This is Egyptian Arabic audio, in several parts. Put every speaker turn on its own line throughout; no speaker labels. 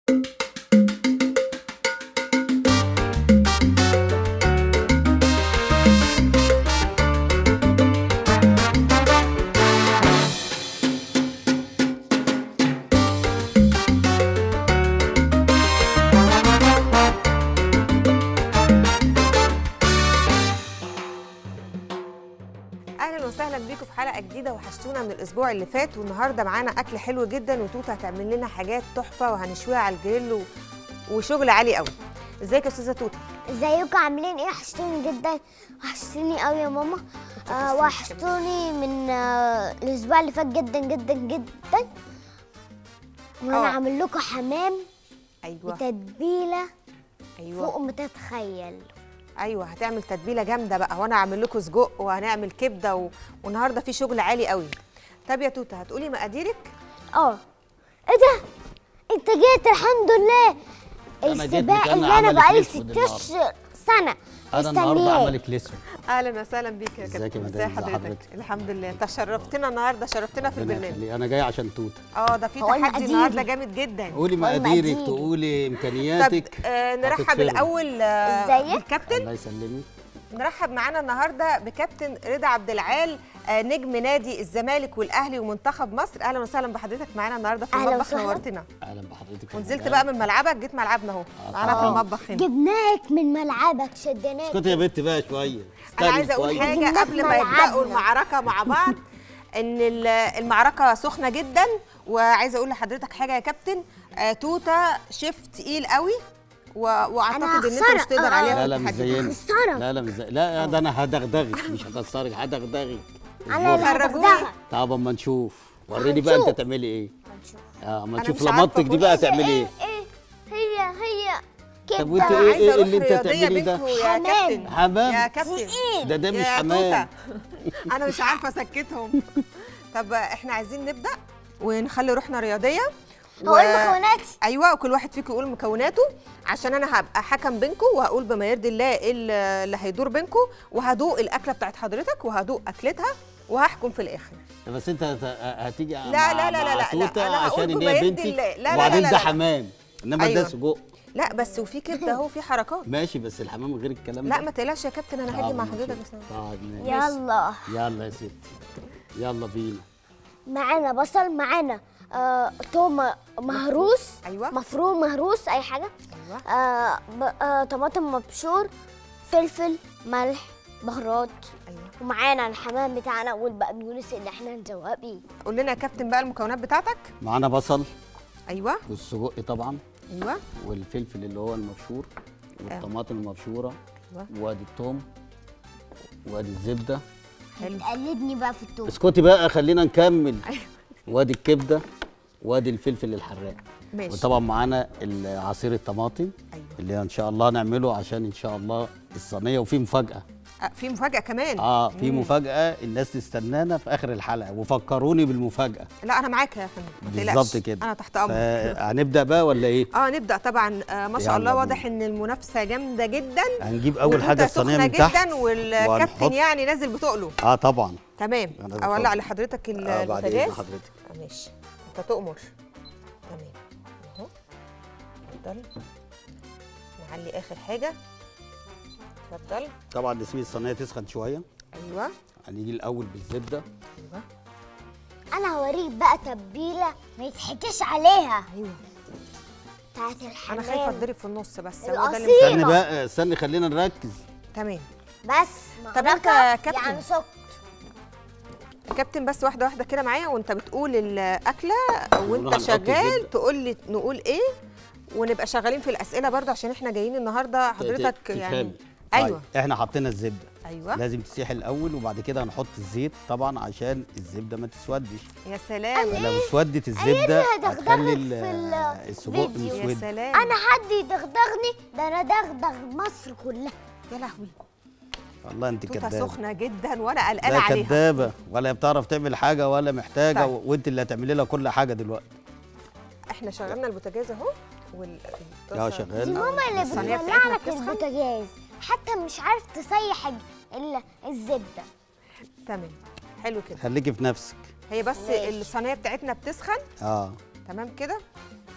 اهلا وسهلا بيكم في حلقه جديده وحشتونا من الاسبوع اللي فات والنهارده معانا اكل حلو جدا وتوته هتعمل لنا حاجات تحفه وهنشويها على الجريل و... وشغل عالي قوي ازيك يا استاذه توته
ازيكم عاملين ايه وحشتوني جدا وحشتوني قوي يا ماما آه وحشتوني من آه الاسبوع اللي فات جدا جدا جدا وانا
آه.
عامل لكم حمام
ايوه
بتتبيله
ايوه
فوق ما تتخيل
ايوه هتعمل تتبيله جامده بقى وانا هعمل لكم سجق وهنعمل كبده و... والنهارده في شغل عالي قوي طب يا توته هتقولي مقاديرك
اه ايه ده انت جيت الحمد لله
أنا جيت
السباق
مكان
اللي انا
عملك
بقالي
الأسود
ست
النهاردة.
اشهر سنه
انا النهارده
مستنياه.
عملك الاسود
اهلا وسهلا بيك يا
ازيك
كابتن
يا
ازي
مدام؟ ازي
حضرتك
حضرتك؟
الحمد لله انت شرفتنا النهارده شرفتنا في
ربنا
البرنامج
يخليك. انا جاي عشان توته
اه ده في
هو
تحدي
المقادير.
النهارده جامد جدا
قولي
هو
مقاديرك
المقادير.
تقولي
طب
امكانياتك
آه نرحب
هتتفرم.
الاول آه
ازيك؟
بالكابتن
الله يسلمك
نرحب معانا النهارده بكابتن رضا عبد العال آه، نجم نادي الزمالك والاهلي ومنتخب مصر اهلا وسهلا بحضرتك معانا النهارده في
أهلا
المطبخ
وسهلا.
نورتنا
اهلا بحضرتك
ونزلت بقى من ملعبك جيت ملعبنا اهو
آه،
معانا في
طبعاً.
المطبخ هنا
جبناك من ملعبك شدناك
اسكتي يا بنت بقى شويه
انا
استني
عايزه اقول
شوية.
حاجه
جبناك
قبل ما يبداوا
ملعبنا.
المعركه مع بعض ان ال- المعركه سخنه جدا وعايزه اقول لحضرتك حاجه يا كابتن آه، توته شيف تقيل قوي و... واعتقد ان انت مش
هخسرك.
تقدر
آه،
عليها
لا
في
لا مش
التحدي
زينا
خسارة.
لا لا مش زي لا ده انا هدغدغك مش هكسرك هدغدغك
انا اللي
خرجوني.
هدغدغها
طب اما نشوف وريني بقى انت
هنشوف.
تعملي ايه اه اما
أنا
نشوف
مش عارفة
لمطك دي
أقول
بقى
إيه ده،
تعملي ايه
ايه هي هي كده
طب وانت
انا
ايه
عايزه
ايه
اروح
اللي انت
رياضيه
تعمليه ده
بينكم يا
حمام.
كابتن
حمام
يا كابتن
ده ده مش
يا
حمام
توتة. انا مش عارفه اسكتهم طب احنا عايزين نبدا ونخلي روحنا رياضيه
هو ايه مكوناتي
ايوه وكل واحد فيكم يقول مكوناته عشان انا هبقى حكم بينكم وهقول بما يرضي الله ايه اللي اللي هيدور بينكم وهدوق الاكله بتاعت حضرتك وهدوق اكلتها وهحكم في الاخر
بس انت هت- هتيجي
لا،
مع
لا، لا، لا،
مع
لا،
توتة
أنا هقول
عشان ان
بما
هي
يرضي
بنتي
الله. لا، لا، لا،
وبعدين
لا،
ده
لا.
حمام انما
أيوة.
ده سجق
لا بس وفي كبده اهو في حركات
ماشي بس الحمام غير الكلام
لا
ده
ما تقلقش يا كابتن انا هاجي
طب
مع
ماشي.
حضرتك بس
طب ماشي.
يلا
يلا يا ستي يلا بينا
معانا بصل معانا آه، توم مهروس
أيوة.
مفروم مهروس اي حاجه
ايوه
آه، ب- آه، طماطم مبشور فلفل ملح بهارات
ايوه
ومعانا الحمام بتاعنا والبقدونس اللي احنا هنزوق بيه
قول لنا يا كابتن بقى المكونات بتاعتك
معانا بصل
ايوه
والسجق طبعا
ايوه
والفلفل اللي هو المبشور والطماطم المبشوره
أيوة.
وادي الثوم وادي الزبده
حلو
قلدني بقى في التوم
اسكتي بقى خلينا نكمل
أيوة.
وادي الكبده وادي الفلفل الحراق
ماشي
وطبعا معانا ال- عصير الطماطم
ايوه
اللي ان شاء الله نعمله عشان ان شاء الله الصينيه وفي مفاجاه
آه، في مفاجاه كمان
اه في
مم.
مفاجاه الناس تستنانا في اخر الحلقه وفكروني بالمفاجاه
لا انا معاك يا فندم ما تقلقش.
بالظبط كده
انا تحت امرك
هنبدا بقى ولا ايه
اه نبدا طبعا آه ما شاء
يلا
الله
بينا.
واضح ان المنافسه جامده جدا
هنجيب اول
وتوتة
حاجه الصينيه
سخنة
من تحت
جدا والكابتن
وهنحط-
يعني نازل بتقله
اه طبعا
تمام
أنا
اولع
بفضل.
لحضرتك ال-
آه بعد اذن
البوتاجاز
حضرتك
آه، ماشي انت تؤمر تمام اهو اتفضل نعلي اخر حاجه اتفضل
طبعا نسيب الصينيه تسخن شويه
ايوه
هنيجي الاول بالزبده
ايوه
انا هوريك بقى تتبيله ما يتحكيش عليها
ايوه
بتاعت
انا
الحمام
خايفه اتضرب في النص بس هو ده اللي
الأصيل.
استني
طيبة.
بقى استني خلينا نركز
تمام
بس
طب أنت
معركة
يا كابتن.
يعني سكر
كابتن بس واحده واحده كده معايا وانت بتقول الاكله وانت
هنحط
شغال
الزبدة.
تقول لي نقول ايه ونبقى شغالين في الاسئله برضه عشان احنا جايين النهارده حضرتك
تفهمي.
يعني
طيب،
ايوه
احنا حطينا الزبده
ايوه
لازم تسيح الاول وبعد كده هنحط الزيت طبعا عشان الزبده ما تسودش
يا سلام
لو اسودت الزبده
هدغدغك
هتخلي ال-
في ال-
السجق
فيديو.
يا
مسود
سلام
انا حد يدغدغني ده انا دغدغ مصر كلها
يا لهوي
والله انت
توته
كدابه
سخنه جدا وانا قلقانه
لا
عليها
كدابه ولا بتعرف تعمل حاجه ولا محتاجه
طيب.
وانت اللي هتعملي لها كل حاجه دلوقتي
احنا شغلنا البوتاجاز اهو وال
اه
دي
شغال
ماما اللي
الصينية
بتولع
بتاعتنا
لك
بتسخن؟
البوتاجاز حتى مش عارف تسيح ال- ال- الزبده
تمام حلو كده
خليكي في نفسك
هي بس
ماشي.
الصينيه بتاعتنا بتسخن
اه
تمام كده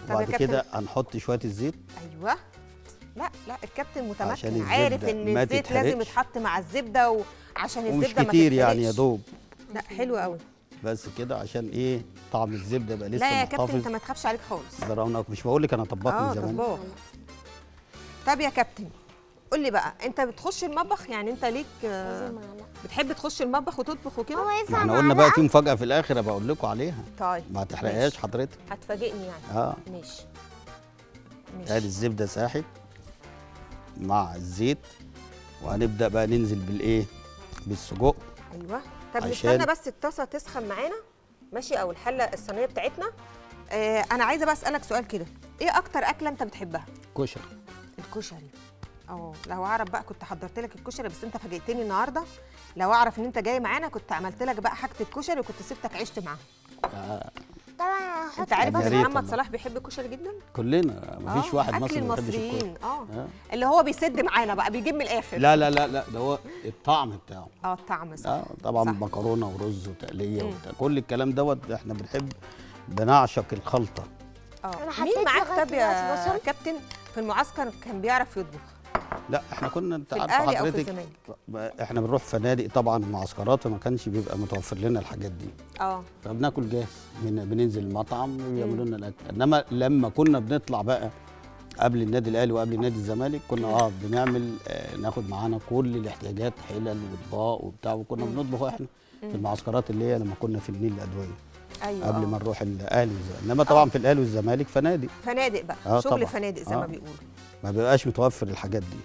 يا
وبعد
كابتن.
كده هنحط شويه الزيت
ايوه لا لا الكابتن متمكن
عشان الزبدة
عارف ان
ما
الزيت لازم
تتحرقش.
يتحط مع الزبده وعشان
ومش
الزبده ما
كتير يعني يا
تتحرقش.
دوب
لا حلو قوي
بس كده عشان ايه طعم الزبده يبقى لسه
لا يا كابتن
محتفظ
انت ما تخافش عليك خالص
ده رونق مش بقول لك انا طباخ
اه
من زمان
طباخ طب يا كابتن قول لي بقى انت بتخش المطبخ يعني انت ليك آه،
عايزة معلقة.
بتحب تخش المطبخ وتطبخ
هو
وكده
ما
ينفع
احنا قلنا بقى في مفاجاه في الاخر ابقى اقول لكم عليها
طيب
ما تحرقهاش حضرتك
هتفاجئني يعني
اه
ماشي
ادي
ماشي
الزبده ساحت مع الزيت وهنبدا بقى ننزل بالايه بالسجق
ايوه طب
عشان-
نستنى بس الطاسه تسخن معانا ماشي او الحله الصينيه بتاعتنا آه انا عايزه بقى اسالك سؤال كده ايه اكتر اكله انت بتحبها
كشري
الكشري اه لو اعرف بقى كنت حضرت لك الكشري بس انت فاجئتني النهارده لو اعرف ان انت جاي معانا كنت عملت لك بقى حاجه الكشري وكنت سبتك عشت معاها
آه
طبعا هحط
انت عارف
يا
ان
ريت
محمد
والله.
صلاح بيحب الكشري جدا
كلنا مفيش
آه،
واحد
اكل
مصري ما بيحبش الكشري
المصريين اه
آه.
اللي هو بيسد معانا بقى بيجيب من الاخر
لا لا لا لا ده هو الطعم بتاعه
اه الطعم صح
اه طبعا
صح.
مكرونه ورز وتقليه وبتاع كل الكلام دوت احنا بنحب بنعشق الخلطه
اه
أنا
مين
حطيت
معاك
لغاية
طب يا
دلوقتي بصل.
كابتن في المعسكر كان بيعرف يطبخ
لا احنا كنا انت
في
عارفه
الاهلي او في
حضرتك
الزمالك
احنا بنروح فنادق طبعا معسكرات فما كانش بيبقى متوفر لنا الحاجات دي
اه
فبناكل جاهز بن- بننزل المطعم ويعملوا لنا الاكل انما لما كنا بنطلع بقى قبل النادي الاهلي وقبل نادي الزمالك كنا اه بنعمل آه ناخد معانا كل الاحتياجات حلل واطباق وبتاع وكنا بنطبخ احنا في المعسكرات اللي هي لما كنا في النيل الادويه
ايوه
قبل
آه.
ما نروح الاهلي والزمالك انما طبعا في الاهلي والزمالك فنادق
فنادق بقى
آه
شغل
طبعاً.
فنادق زي ما
آه.
بيقولوا
ما بيبقاش متوفر الحاجات دي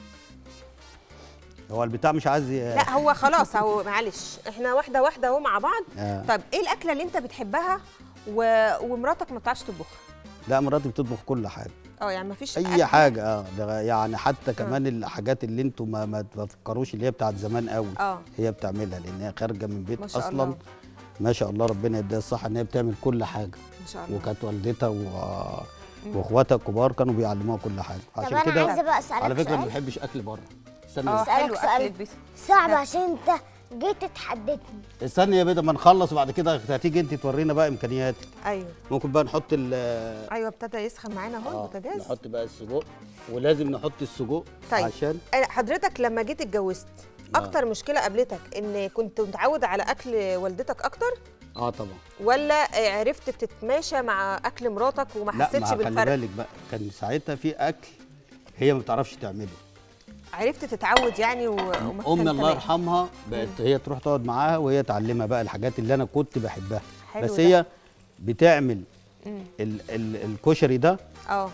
هو البتاع مش عايز ي-
لا هو خلاص هو معلش احنا واحده واحده اهو مع بعض
آه.
طب ايه الاكله اللي انت بتحبها و... ومراتك ما بتعرفش تطبخها
لا مراتي بتطبخ كل حاجه
اه يعني ما فيش
اي حاجه اه ده يعني حتى كمان الحاجات اللي انتم ما, ما تفكروش اللي هي بتاعت زمان قوي
اه
هي بتعملها لان هي خارجه من بيت
ما شاء
اصلا
الله.
ما شاء الله ربنا يديها الصحه ان هي بتعمل كل حاجه
ما شاء الله
وكانت والدتها و... واخواتها الكبار كانوا بيعلموها كل حاجه
طب
عشان
انا
كده
عايزه بقى اسالك
على فكره ما
سؤال
بنحبش اكل بره استنى
اه
بس.
أسألك
حلو
سؤال.
اكل البيت
صعب
لا.
عشان انت جيت اتحدتني
استني يا بيضه ما نخلص وبعد كده هتيجي انت تورينا بقى امكانياتك
ايوه
ممكن بقى نحط ال
ايوه ابتدى يسخن معانا اهو
آه،
البوتاجاز
نحط بقى السجق ولازم نحط السجق
طيب.
عشان
أنا حضرتك لما جيت اتجوزت
آه.
اكتر مشكله قابلتك ان كنت متعود على اكل والدتك اكتر
اه طبعا
ولا عرفت تتماشى مع اكل مراتك وما
لا
حسيتش
ما خلي
بالفرق
بالك بقى كان ساعتها في اكل هي ما بتعرفش تعمله
عرفت تتعود يعني و... وما
امي
كان
الله
تمام.
يرحمها بقت هي تروح تقعد معاها وهي تعلمها بقى الحاجات اللي انا كنت بحبها
حلو
بس
ده.
هي بتعمل
مم.
ال ال الكشري ده
اه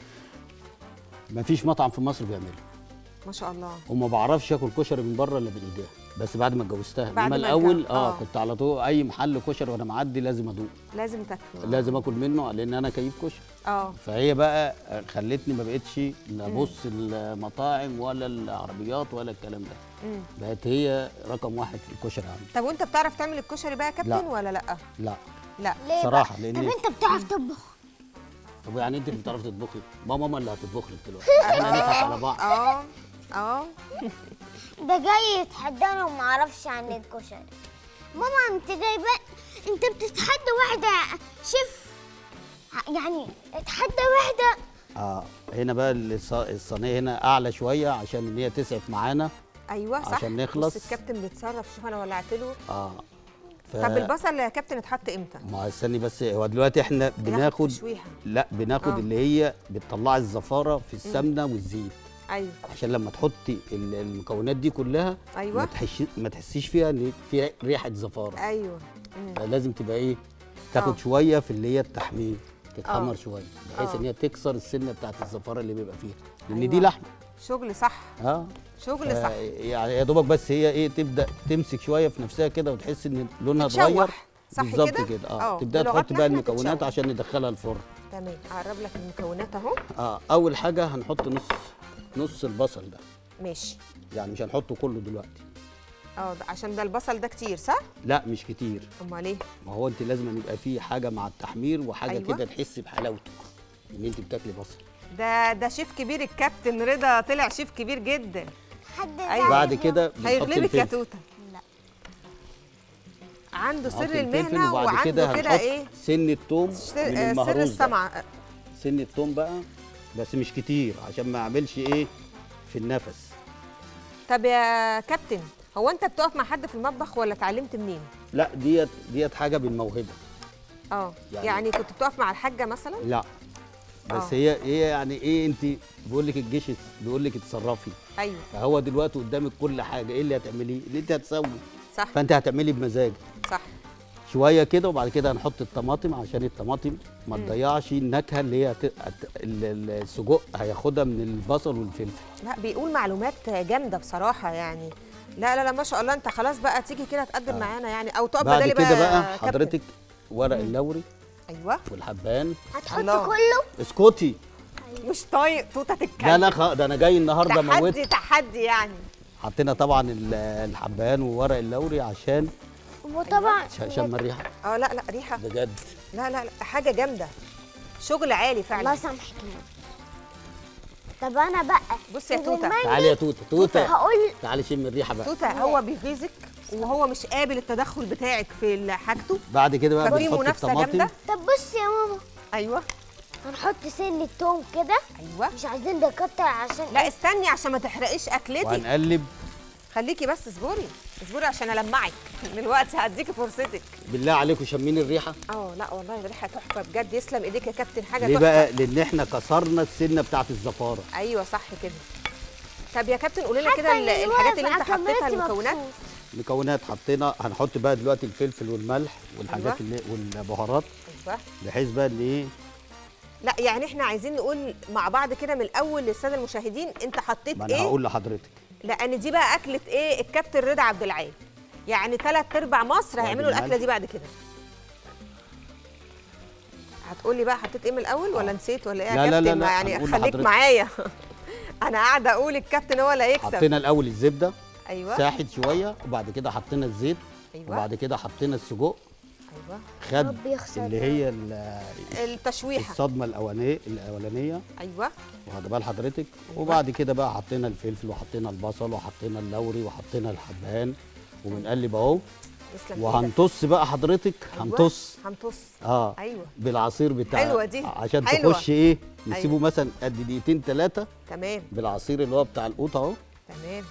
ما فيش مطعم في مصر بيعمله
ما شاء الله
وما بعرفش اكل كشري من بره الا بايديها بس بعد ما اتجوزتها
بعد
انما
ما
الاول
اتجوز-
اه
آه.
كنت على طول اي محل كشري وانا معدي لازم ادوق
لازم تاكله
لازم اكل منه لان انا كيف كشري
اه
فهي بقى خلتني ما بقتش لا ابص المطاعم ولا العربيات ولا الكلام ده
مم.
بقت هي رقم واحد في الكشري عندي
طب وانت بتعرف تعمل الكشري بقى يا كابتن
لا.
ولا لا
لا
لا
ليه
صراحة،
بقى؟
لأن-
طب انت بتعرف تطبخ
طب يعني انت اللي بتعرفي تطبخي ما ماما اللي هتطبخ لك دلوقتي احنا هنضحك على بعض
اه اه
ده جاي يتحدانا وما اعرفش عن الكشري ماما انت جايبه انت بتتحدى واحده شيف يعني اتحدى واحده
اه هنا بقى الص- الصينيه هنا اعلى شويه عشان ان هي تسعف معانا
ايوه صح
عشان نخلص.
بص الكابتن بيتصرف شوف انا ولعت له
اه ف...
طب البصل يا كابتن اتحط امتى
ما استني بس هو دلوقتي احنا بناخد
تشويحه
لا بناخد
آه.
اللي هي بتطلعي الزفاره في السمنه والزيت
ايوه
عشان لما تحطي ال- المكونات دي كلها
أيوة.
ما تحسي ما تحسيش فيها ان في ريحه زفاره
ايوه مم.
فلازم تبقى ايه تاخد
آه.
شويه في اللي هي التحمير تتحمر
آه.
شويه بحيث
آه.
ان هي تكسر السنه بتاعت الزفاره اللي بيبقى فيها لان
أيوة.
دي لحمه
شغل صح
اه
شغل صح
ف- يعني يا دوبك بس هي ايه تبدا تمسك شويه في نفسها كده وتحس ان لونها اتغير
تتشوح صح
بالظبط
كده؟
كده
آه،
اه تبدا
بلغتنا
تحط بقى
إحنا
المكونات
تتشوح.
عشان ندخلها الفرن
تمام اقرب لك المكونات اهو
اه اول حاجه هنحط نص نص البصل ده
ماشي
يعني مش هنحطه كله دلوقتي
اه ده عشان ده البصل ده كتير صح
لا مش كتير
امال ايه
ما هو انت لازم يبقى فيه حاجه مع التحمير وحاجه
أيوة.
أيوة. كده تحسي بحلاوته ان انت بتاكلي بصل
ده ده شيف كبير الكابتن رضا طلع شيف كبير جدا
حد
أيوة.
بعد كده بنحط
هيغلبك يا
الفلفل
توته
لا
عنده
نحط
سر
الفلفل
المهنه
وبعد
وعنده
كده
كده
هنحط
ايه
سن التوم
سر,
من
آه، سر
المهروس ده.
الصنعه
سن التوم بقى بس مش كتير عشان ما اعملش ايه في النفس
طب يا كابتن هو انت بتقف مع حد في المطبخ ولا اتعلمت منين
لا ديت ديت حاجه بالموهبه
اه
يعني-
يعني, كنت بتقف مع الحاجه مثلا
لا بس
آه.
هي هي يعني ايه انت بيقول لك الجيش بيقول لك اتصرفي
ايوه
فهو دلوقتي قدامك كل حاجه ايه اللي هتعمليه اللي انت هتسوي
صح
فانت هتعملي بمزاج
صح
شويه كده وبعد كده هنحط الطماطم عشان الطماطم ما تضيعش النكهه اللي هي هت- هت- ال- ال- السجق هياخدها من البصل والفلفل
لا بيقول معلومات جامده بصراحه يعني لا لا لا ما شاء الله انت خلاص بقى تيجي كده تقدم معانا يعني او تقف
بعد
بدالي
كده بقى
كابتن.
حضرتك ورق اللوري
ايوه
والحبان
هتحط
الله.
كله
اسكتي
مش طايق توته
لا
تتكلم
لا خ... ده انا جاي النهارده موت
تحدي تحدي يعني
حطينا طبعا ال- الحبان وورق اللوري عشان
وطبعا
ش- شم الريحه
اه لا لا ريحه
بجد
لا لا لا حاجه جامده شغل عالي
الله
فعلا
يسامحك طب انا بقى
بص يا
من
توتة.
المانجا
تعالي يا توته توته
هقول
تعالي شم الريحه بقى
توته هو بيغيظك وهو مش قابل التدخل بتاعك في حاجته
بعد كده بقى
ففي
بنحط
منافسه
الطماطم
جامده
طب بص يا ماما
ايوه
هنحط سن التوم كده
ايوه
مش عايزين نكتر عشان
لا استني عشان ما تحرقيش اكلتي
وهنقلب
خليكي بس اصبري اصبري عشان المعك دلوقتي هديكي فرصتك
بالله عليكم شامين الريحه
اه لا والله الريحه تحفه بجد يسلم ايديك يا كابتن حاجه
ليه
تحفه
بقى لان احنا كسرنا السنه بتاعت الزفاره
ايوه صح كده طب يا كابتن قولي لنا
حتى
كده ال-
اللي
الحاجات اللي
واقف
انت
على
حطيتها
كاميرتي
المكونات
مبسوط.
مكونات حطينا هنحط بقى دلوقتي الفلفل والملح والحاجات
أيوة.
اللي والبهارات
ايوه
بحيث بقى ان ايه
لا يعني احنا عايزين نقول مع بعض كده من الاول للساده المشاهدين انت حطيت
ما انا
ايه
هقول لحضرتك
لان دي بقى اكله ايه الكابتن رضا عبد العال يعني ثلاث ارباع مصر هيعملوا
الملح.
الاكله دي بعد كده هتقولي بقى حطيت ايه من الاول ولا نسيت ولا ايه يا
لا لا لا
كابتن
لا،
ما يعني
هنقول
خليك
لحضرتك.
معايا انا قاعده اقول الكابتن هو اللي هيكسب
حطينا الاول الزبده
ايوه
ساحت شويه وبعد كده حطينا الزيت
ايوه
وبعد كده حطينا السجق
ايوه
خد
رب يخسر
اللي هي ال-
التشويحه
الصدمه الاولانيه الاولانيه
ايوه
واخد بال حضرتك وبعد كده بقى حطينا الفلفل وحطينا البصل وحطينا اللوري وحطينا الحبهان وبنقلب اهو
يسلم إيدك.
وهنطص بقى حضرتك
أيوة،
هنطص
هنطص
اه
ايوه
بالعصير بتاع
حلوة دي،
عشان
حلوة.
تخش ايه نسيبه
أيوة.
مثلا قد دقيقتين ثلاثه
تمام
بالعصير اللي هو بتاع القوط اهو
تمام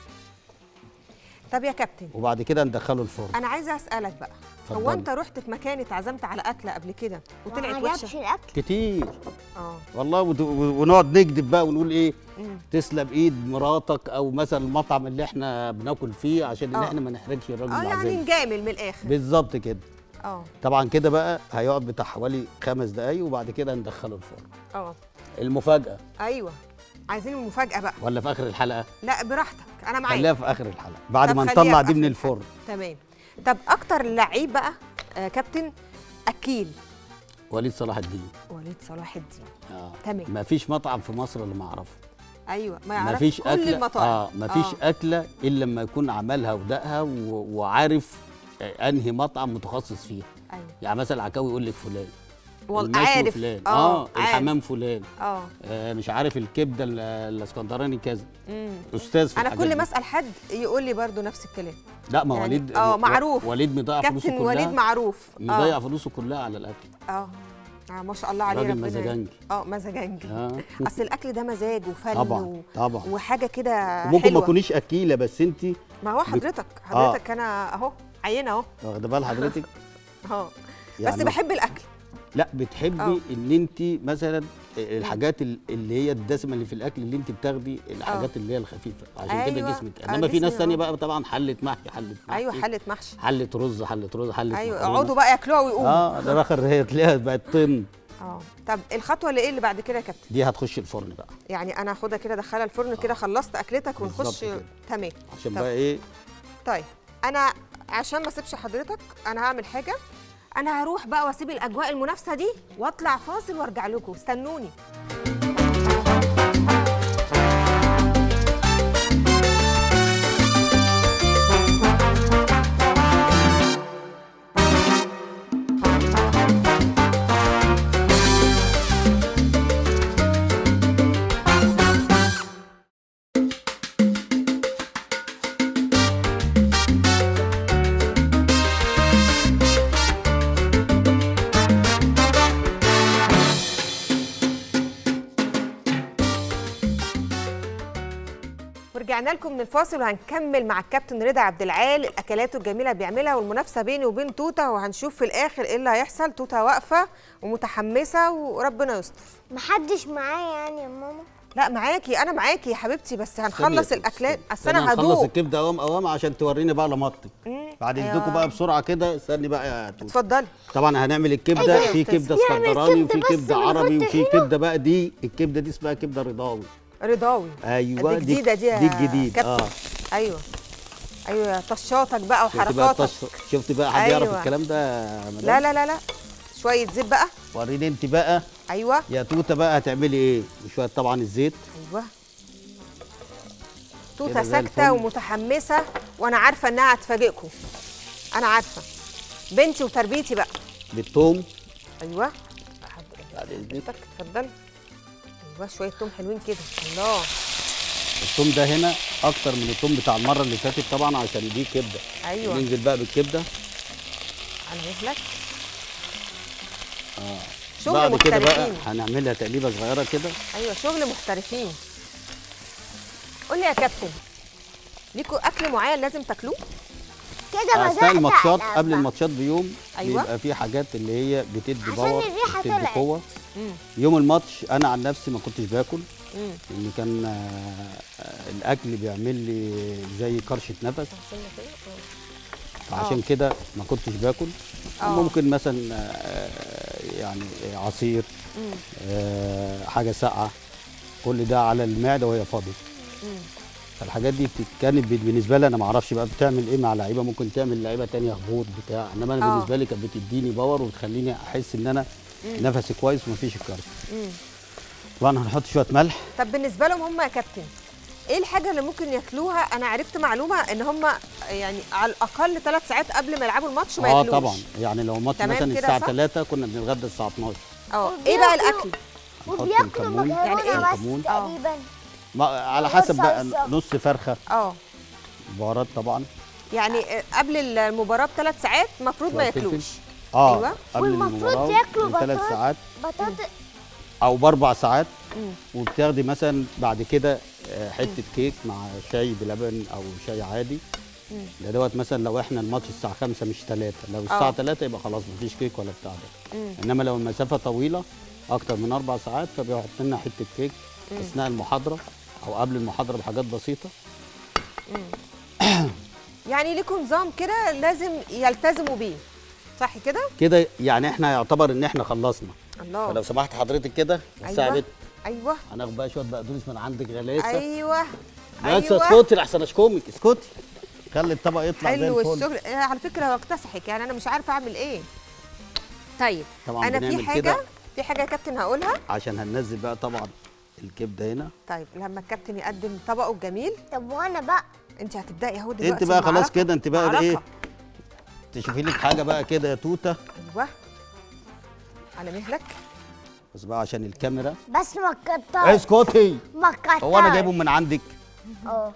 طب يا كابتن
وبعد كده ندخله الفرن
انا عايزه اسالك بقى هو
اتفضلي.
انت رحت في مكان اتعزمت على اكله قبل كده وطلعت
ما عجبش
وحشه
الاكل
كتير
اه
والله وت- ونقعد نكذب بقى ونقول ايه
مم.
تسلم ايد مراتك او مثلا المطعم اللي احنا بناكل فيه عشان ان
آه.
احنا ما نحرجش الراجل
اه يعني
العزيز
نجامل من الاخر
بالظبط كده
اه
طبعا كده بقى هيقعد بتاع حوالي خمس دقايق وبعد كده ندخله الفرن
اه
المفاجاه
ايوه عايزين المفاجاه بقى
ولا في اخر الحلقه
لا براحتك انا معاك
خليها في اخر الحلقه بعد
طب
ما
خليها
نطلع
في
دي من
آخر
الفرن
تمام طب اكتر لعيب بقى آه كابتن اكيل
وليد صلاح الدين
وليد صلاح الدين
اه
تمام.
ما فيش مطعم في مصر اللي ما اعرفه
ايوه ما
ما
يعرفش
فيش
كل
اكله
المطاعم
اه ما فيش
آه.
اكله الا لما يكون عملها ودقها و... وعارف آه، انهي مطعم متخصص فيها
ايوه
يعني مثلا العكاوي يقول لك فلان
والله
المشوي
عارف
فلان
اه
اه
عارف.
الحمام فلان
اه
آه مش عارف الكبده ال- الاسكندراني كذا
مم.
استاذ في
انا
الحاجات
كل
دي.
ما اسال حد يقول لي برضو نفس الكلام
لا ما
يعني-
وليد
آه،
و-
معروف.
وليد مضيع فلوسه
كابتن
كلها
وليد معروف
مضيع فلوسه كلها على الاكل
اه اه ما شاء الله عليه
راجل
ربنا
مزاجنجي.
اه مزاجنجي
اه
اصل الاكل ده مزاج وفن
طبعا
و...
طبعا
وحاجه كده
ممكن ما
حلوه
تكونيش اكيله بس انت
ما هو
بت-
حضرتك
آه.
حضرتك انا اهو عينه اهو
واخده بال حضرتك
اه بس
يعني
بحب الاكل
لا بتحبي
آه.
ان انت مثلا الحاجات ال- اللي هي الدسمه اللي في الاكل اللي انت بتاخدي الحاجات اللي هي الخفيفه عشان كده
أيوة.
جسمك
آه،
انما في ناس
جسمي
تانية
آه.
بقى طبعا حله محشي حله محشي
ايوه حله محشي
حله رز حله رز حله
ايوه
مكرونة.
اقعدوا بقى ياكلوها ويقوموا
اه ده اخر هي تلاقيها بقت طن
اه طب الخطوه اللي ايه اللي بعد كده يا كابتن
دي هتخش الفرن بقى
يعني انا هاخدها كده ادخلها الفرن كده خلصت اكلتك
بالظبط
ونخش
كده.
تمام
عشان
طب.
بقى ايه
طيب انا عشان ما اسيبش حضرتك انا هعمل حاجه انا هروح بقى واسيب الاجواء المنافسه دي واطلع فاصل وارجع لكم استنوني ورجعنا لكم من الفاصل وهنكمل مع الكابتن رضا عبد العال الاكلات الجميله اللي بيعملها والمنافسه بيني وبين توته وهنشوف في الاخر ايه اللي هيحصل توته واقفه ومتحمسه وربنا يستر
محدش معايا يعني يا ماما
لا معاكي انا معاكي يا حبيبتي بس هنخلص
استني-
الاكلات
استني.
اصل انا
هنخلص
هدوق
الكبده اوام اوام عشان توريني بقى لمطتك
مم.
بعد
أيوة.
اذنكم بقى بسرعه كده استني بقى يا توت
اتفضلي
طبعا هنعمل
إيه
الكبده
ده يا
في
أستاذ؟
كبده
يعمل
اسكندراني
كبدة
وفي
بس
كبده
من
عربي
غير
وفي
طحينة؟
كبده بقى دي الكبده دي اسمها كبده رضاوي
رضاوي
ايوه
دي جديده دي يا
دي الجديد
كابتن.
اه
ايوه ايوه طشاتك بقى
شفتي بقى
وحركاتك
الطش شفتي بقى حد يعرف
أيوة.
الكلام ده يا مدام؟
لا لا لا لا شويه زيت بقى
وريني انت بقى
ايوه
يا توته بقى هتعملي ايه شويه طبعا الزيت
ايوه توته
كده زي
ساكته
الفل.
ومتحمسه وانا عارفه انها هتفاجئكم انا عارفه بنتي وتربيتي بقى
بالثوم
ايوه
بعد اذنك
حضرتك اتفضلي ايوه شويه توم حلوين كده الله
الثوم ده هنا اكتر من الثوم بتاع المره اللي فاتت طبعا عشان دي كبده
ايوه
ننزل بقى بالكبده
على رجلك
اه
شغل
بعد كده بقى
محترفين
هنعملها تقليبه صغيره كده
ايوه شغل محترفين قول لي يا كابتن ليكوا اكل معين لازم تاكلوه
كده بدأت
اثناء الماتشات
أقلق
قبل
بقى.
الماتشات بيوم
أيوة.
بيبقى في حاجات اللي هي بتدي
عشان
باور
الريحة
بتدي
طلعت.
قوه
امم
يوم الماتش انا عن نفسي ما كنتش باكل
امم
لان كان آه، آه، الاكل بيعمل لي زي كرشه نفس فعشان كده ما كنتش باكل
آه.
ممكن مثلا آه، يعني عصير
امم
آه، حاجه ساقعه كل ده على المعده وهي فاضيه
امم
فالحاجات دي بت- كانت بت- بالنسبه لي انا ما اعرفش بقى بتعمل ايه مع لعيبه ممكن تعمل لعيبه تانية هبوط بتاع انما انا
آه.
بالنسبه لي كانت بتديني باور وتخليني احس ان انا نفسي كويس ومفيش الكرب
امم
طبعا هنحط شويه ملح
طب بالنسبه لهم هم يا كابتن ايه الحاجه اللي ممكن ياكلوها انا عرفت معلومه ان هم يعني على الاقل ثلاث ساعات قبل ما يلعبوا الماتش ما
اه
ياكلوش
طبعا يعني لو ماتش
تمام
مثلا
كده
الساعه
صح؟
3 كنا بنتغدى الساعه 12
اه ايه بقى
وبياكلوا-
الاكل
نحط
وبياكلوا
الكمون
مكرونه
يعني إيه
بس
الكمون؟
تقريبا
ما على
من غير
حسب بقى
صلصة.
نص فرخه
اه
بهارات طبعا
يعني آه، قبل المباراه بثلاث ساعات المفروض ما
شوية فلفل.
ياكلوش
اه
أيوة.
قبل
والمفروض
المباراه
ياكلوا
بثلاث
بطاطس.
ساعات
بطاطس
او باربع ساعات
مم.
وبتاخدي مثلا بعد كده آه، حته كيك مع شاي بلبن او شاي عادي
مم.
ده دوت مثلا لو احنا الماتش الساعه 5 مش 3 لو الساعه
آه.
3 يبقى خلاص مفيش كيك ولا بتاع ده
مم.
انما لو المسافه طويله اكتر من اربع ساعات فبيحط لنا حته كيك اثناء المحاضره او قبل المحاضره بحاجات بسيطه
يعني ليكوا نظام كده لازم يلتزموا بيه صح كده
كده يعني احنا يعتبر ان احنا خلصنا
الله
فلو سمحت حضرتك كده الساعه
ايوه
بت
ايوه
هناخد بقى شويه بقدونس من عندك غلاسه
ايوه
بس اسكتي لحسن اشكمك اسكتي خلي الطبق يطلع زي
حلو
الفل
الشغل آه، على فكره واكتسحك يعني انا مش عارفه اعمل ايه طيب
طبعا
انا في
بنعمل
حاجه
كده
في حاجه يا كابتن هقولها
عشان هننزل بقى طبعا الكبده هنا
طيب لما الكابتن يقدم طبقه الجميل
طب وانا بقى
انت هتبداي اهو دلوقتي
انت بقى خلاص
المعركة.
كده انت بقى
معركة.
ايه تشوفي لك حاجه بقى كده يا توته
ايوه على مهلك
بس بقى عشان الكاميرا
بس ما تكترش
اسكتي
ما تكترش
هو انا جايبهم من عندك
اه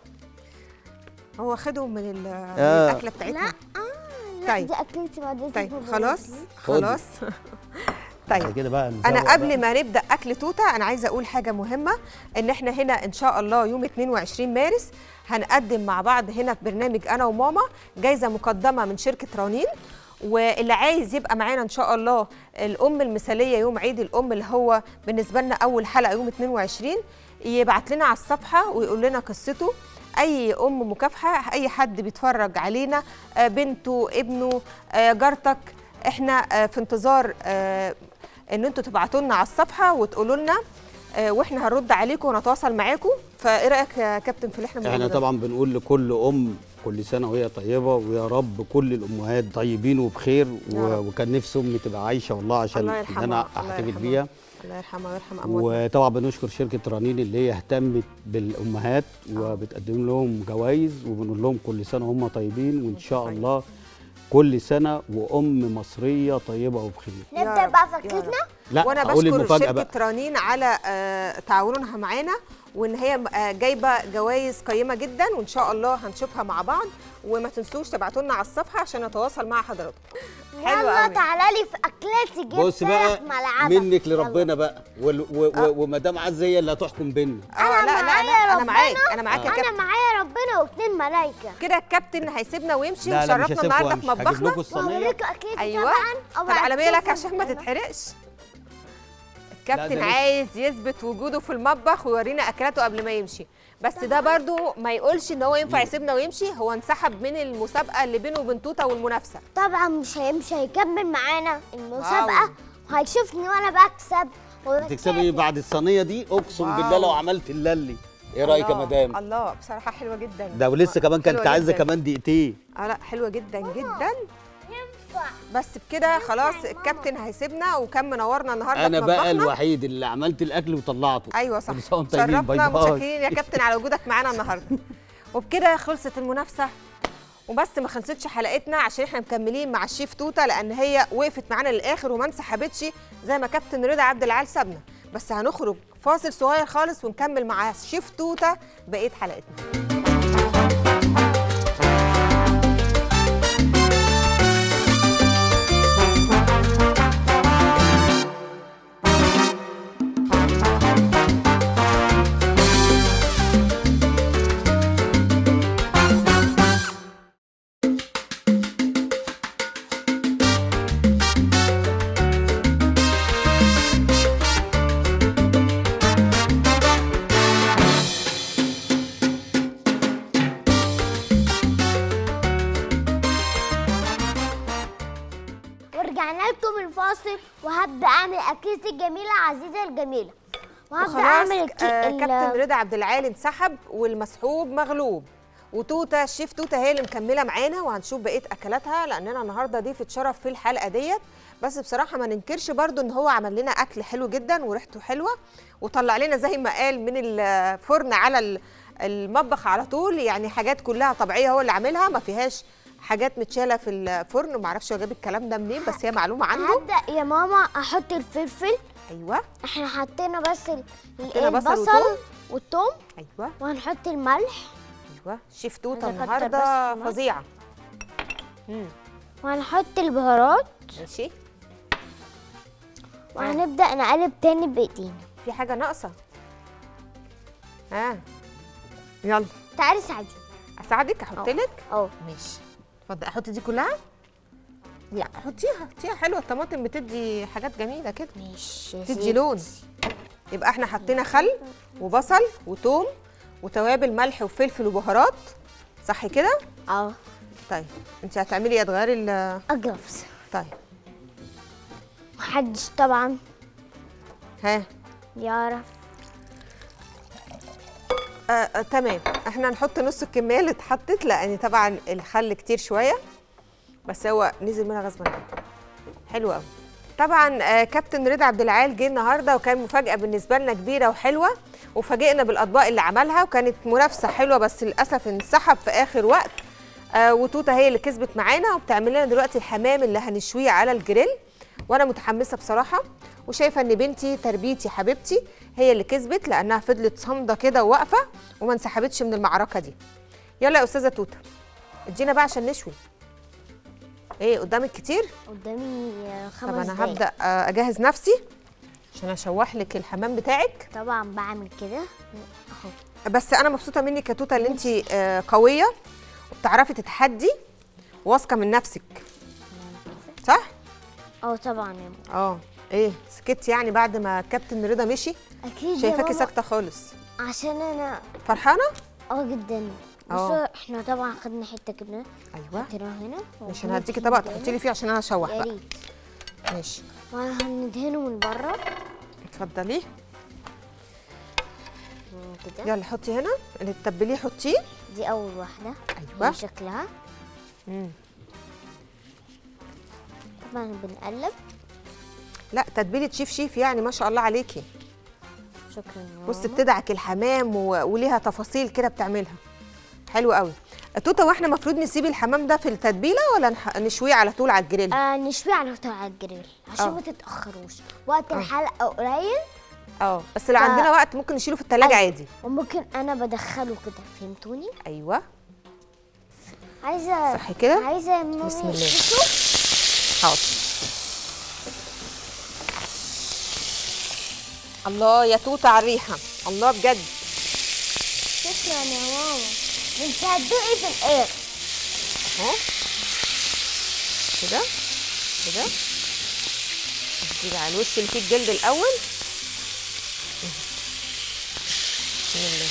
هو واخدهم من, ال- من
آه.
الاكله بتاعتنا
لا اه لا
طيب.
دي اكلتي ما دي
طيب خلاص
خدي.
خلاص
بعد
طيب
كده بقى
انا
نزوق
قبل
بقى.
ما نبدا اكل توته انا عايزه اقول حاجه مهمه ان احنا هنا ان شاء الله يوم 22 مارس هنقدم مع بعض هنا في برنامج انا وماما جايزه مقدمه من شركه رنين واللي عايز يبقى معانا ان شاء الله الام المثاليه يوم عيد الام اللي هو بالنسبه لنا اول حلقه يوم 22 يبعت لنا على الصفحه ويقول لنا قصته اي ام مكافحه اي حد بيتفرج علينا آه، بنته ابنه آه، جارتك احنا آه، في انتظار آه، ان انتوا تبعتوا لنا على الصفحه وتقولوا لنا آه، واحنا هنرد عليكم ونتواصل معاكم فايه رايك يا كابتن في اللي احنا بنقوله
احنا
ده؟
طبعا بنقول لكل ام كل سنه وهي طيبه ويا رب كل الامهات طيبين وبخير
يا
و...
رب.
وكان نفسي امي تبقى عايشه والله عشان
الله
ان
يرحمها
انا
الله
احتفل
يرحمها.
بيها
الله يرحمها ويرحم امواتنا
وطبعا بنشكر شركه رنين اللي هي اهتمت بالامهات وبتقدم لهم جوائز وبنقول لهم كل سنه هم طيبين وان شاء
طيب.
الله كل سنه وام مصريه طيبه وبخير
يا
نبدا
رب،
بقى
يا
فكرتنا
رب.
لا
وانا
هقول
بشكر
المفاجاه
شركه
بقى
رنين على آه، تعاونها معانا وان هي آه، جايبه جوائز قيمه جدا وان شاء الله هنشوفها مع بعض وما تنسوش تبعتوا لنا على الصفحه عشان نتواصل مع حضراتكم حلو
يلا
قوي
تعالى لي في اكلاتي جبت
بص بقى
ملعبك
منك لربنا بقى وال- و- و- ومدام عزه هي اللي هتحكم بينا
اه لا لا
معايا
لا انا
ربنا.
معاك انا معاك يا
انا
كابتن
معايا ربنا واتنين ملايكه
كده الكابتن هيسيبنا ويمشي
لا لا مش
وشرفنا
هسيبكم
النهارده في
وامشي هجيب
مطبخنا
لكم الصينيه
وهوريكوا اكلتي
ايوه
طبعا
طب على بالك عشان ما تتحرقش الكابتن
لسه.
عايز يثبت وجوده في المطبخ ويورينا اكلاته قبل ما يمشي بس ده برضو ما يقولش ان هو ينفع يسيبنا ويمشي هو انسحب من المسابقه اللي بينه وبين توته والمنافسه
طبعا مش هيمشي هيكمل معانا
واو.
المسابقه وهيشوفني وانا بكسب
هتكسبي ايه بعد الصينيه دي اقسم
واو.
بالله لو عملت اللي ايه رايك يا
الله،
مدام
الله بصراحه حلوه جدا
ده ولسه كمان كانت
حلوة
عايزه
جداً.
كمان دقيقتين
اه لا حلوه جدا جدا
ينفع
بس بكده خلاص
يا ماما.
الكابتن هيسيبنا وكان منورنا النهارده
انا
في
بقى
مطبخنا.
الوحيد اللي عملت الاكل وطلعته
ايوه صح
كل سنة وانتم طيبين باي
شرفنا
باي
متشكرين يا كابتن على وجودك معانا النهارده وبكده خلصت المنافسه وبس ما خلصتش حلقتنا عشان احنا مكملين مع الشيف توته لان هي وقفت معانا للاخر وما انسحبتش زي ما كابتن رضا عبد العال سابنا بس هنخرج فاصل صغير خالص ونكمل مع الشيف توته بقيه حلقتنا
ورجعنا لكم الفاصل وهبدا اعمل اكلتي الجميله عزيزه الجميله وهبدا
وخلاص
اعمل الكي...
آه
ال-
كابتن رضا عبد العال انسحب والمسحوب مغلوب وتوته الشيف توته هي اللي مكمله معانا وهنشوف بقيه اكلاتها لاننا النهارده ضيفه شرف في الحلقه ديت بس بصراحه ما ننكرش برضو ان هو عمل لنا اكل حلو جدا وريحته حلوه وطلع لنا زي ما قال من الفرن على ال- المطبخ على طول يعني حاجات كلها طبيعيه هو اللي عاملها ما فيهاش حاجات متشاله في الفرن ما اعرفش هو جاب الكلام ده منين بس هي معلومه عنده
هبدا يا ماما احط الفلفل
ايوه
احنا حطينا بس ال-
حطينا
ال-
بصل
البصل
وتوم.
والثوم
ايوه
وهنحط الملح
ايوه شيف توته
عايزة أكتر
النهارده
بس كمان.
فظيعه امم
وهنحط البهارات
ماشي
وهنبدا نقلب تاني بايدينا
في حاجه ناقصه ها يلا
تعالي ساعدي
اساعدك احط
أه.
لك
اه
ماشي اتفضلي احط دي كلها لا حطيها حطيها حلوه الطماطم بتدي حاجات جميله كده
ماشي يا
تدي
ستي.
لون يبقى احنا حطينا خل وبصل وتوم وتوابل ملح وفلفل وبهارات صح كده
اه
طيب انت هتعملي ايه تغيري ال
اجربس
طيب
محدش طبعا
ها
يعرف
آه آه تمام احنا هنحط نص الكميه اللي اتحطت لان طبعا الخل كتير شويه بس هو نزل منها غصبا عنه حلو قوي طبعا آه كابتن رضا عبد العال جه النهارده وكان مفاجاه بالنسبه لنا كبيره وحلوه وفاجئنا بالاطباق اللي عملها وكانت منافسه حلوه بس للاسف انسحب في اخر وقت آه وتوته هي اللي كسبت معانا وبتعمل لنا دلوقتي الحمام اللي هنشويه على الجريل وانا متحمسه بصراحه وشايفه ان بنتي تربيتي حبيبتي هي اللي كسبت لانها فضلت صامده كده وواقفه وما انسحبتش من المعركه دي يلا يا استاذه توته ادينا بقى عشان نشوي ايه قدامك كتير
قدامي خمس
طب انا
دقايق.
هبدا آه، اجهز نفسي عشان اشوح لك الحمام بتاعك
طبعا بعمل كده اهو
بس انا مبسوطه منك يا توته ان انت قويه وبتعرفي تتحدي واثقه من نفسك صح
اه طبعا يا ماما
اه ايه سكت يعني بعد ما كابتن رضا مشي
اكيد يا
شايفاكي
ماما
ساكته خالص
عشان انا
فرحانه
اه جدا
اه.
بصوا احنا طبعا خدنا حته جبنه
ايوه
حطيناها هنا
مش انا هديكي طبق تحطي لي فيه عشان انا اشوح
يا
بقى
ريت
ماشي
وهندهنه من بره
اتفضلي
كده
يلا حطي هنا اللي تتبليه حطيه
دي اول واحده
ايوه
دي شكلها
مم.
طبعا بنقلب
لا تتبيله شيف شيف يعني ما شاء الله عليكي
شكرا يا
بص
ماما.
بتدعك الحمام و... وليها تفاصيل كده بتعملها حلو قوي توته واحنا المفروض نسيب الحمام ده في التتبيله ولا نح... نشويه على طول على الجريل
آه نشويه على بتاع الجريل عشان
اه.
ما تتاخروش وقت الحلقه قليل
اه بس لو
ف-
عندنا وقت ممكن نشيله في التلاجة
أيوة.
عادي
وممكن انا بدخله كده فهمتوني
ايوه
عايزه
صح كده؟
عايزه يا مامي
بسم الله.
تشوف؟
حاضر الله يا توته على الريحه الله بجد
شكرا يا ماما انت هتدوقي في الاخر
اهو كده كده كده على الوش اللي فيه الجلد الاول بسم الله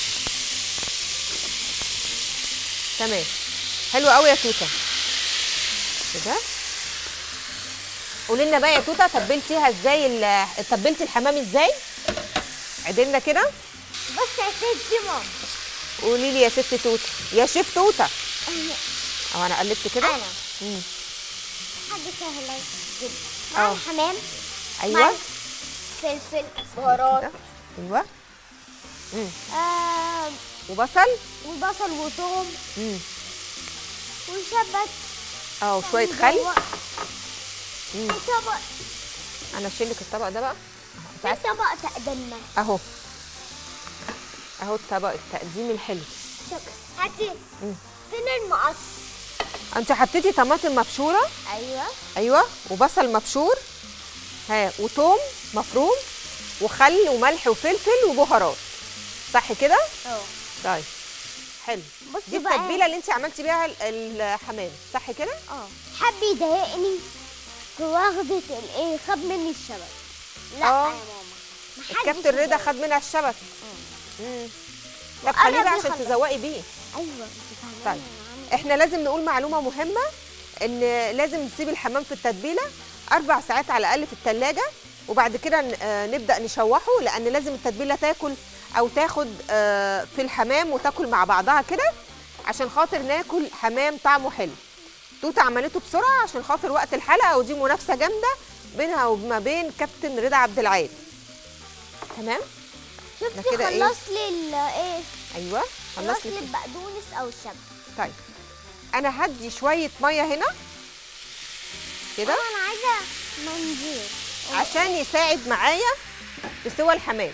تمام حلو قوي يا توته كده قولي لنا بقى يا توته تبلتيها ازاي ال- تبلتي الحمام ازاي عدلنا كده
بص يا ستي ماما
قولي لي يا ست توته يا شيف توته او انا قلبت كده
انا
مم.
حاجه سهله جدا
اه.
مع الحمام
ايوه
ملح، فلفل بهارات
كده. ايوه مم.
آه
وبصل
وبصل وثوم
مم.
وشبت
اه وشويه خل مم.
وطبق
انا اشيل لك الطبق ده بقى أنت عايز-
طبق تقدمنا
اهو اهو الطبق التقديم الحلو
شكرا هاتي
مم.
فين المقص
انت حطيتي طماطم مبشوره
ايوه
ايوه وبصل مبشور ها وثوم مفروم وخل وملح وفلفل وبهارات صح كده
اه
طيب حلو
بصي
دي
بقى.
التتبيله اللي انت عملتي بيها ال- الحمام صح كده
اه حب يضايقني واخدة الايه خد مني الشبك لا
اه.
يا ماما محدش
الكابتن رضا
يضايق.
خد منها الشبك امم طب
وأنا
خليه بقى عشان
بخلص.
تزوقي بيه
ايوه انت فاهماني
طيب
يا عم.
احنا لازم نقول معلومه مهمه ان لازم نسيب الحمام في التتبيله اربع ساعات على الاقل في الثلاجه وبعد كده ن- آه، نبدا نشوحه لان لازم التتبيله تاكل او تاخد آه، في الحمام وتاكل مع بعضها كده عشان خاطر ناكل حمام طعمه حلو توته عملته بسرعه عشان خاطر وقت الحلقه ودي منافسه جامده بينها وما بين كابتن رضا عبد العال تمام
شفتي
ده كده إيه؟
خلص لي ال- ايه
ايوه
خلص
خلص
لي
لي
البقدونس او الشبت
طيب انا هدي شويه ميه هنا كده
اه انا عايزه منظور
عشان يساعد معايا في سوى الحمام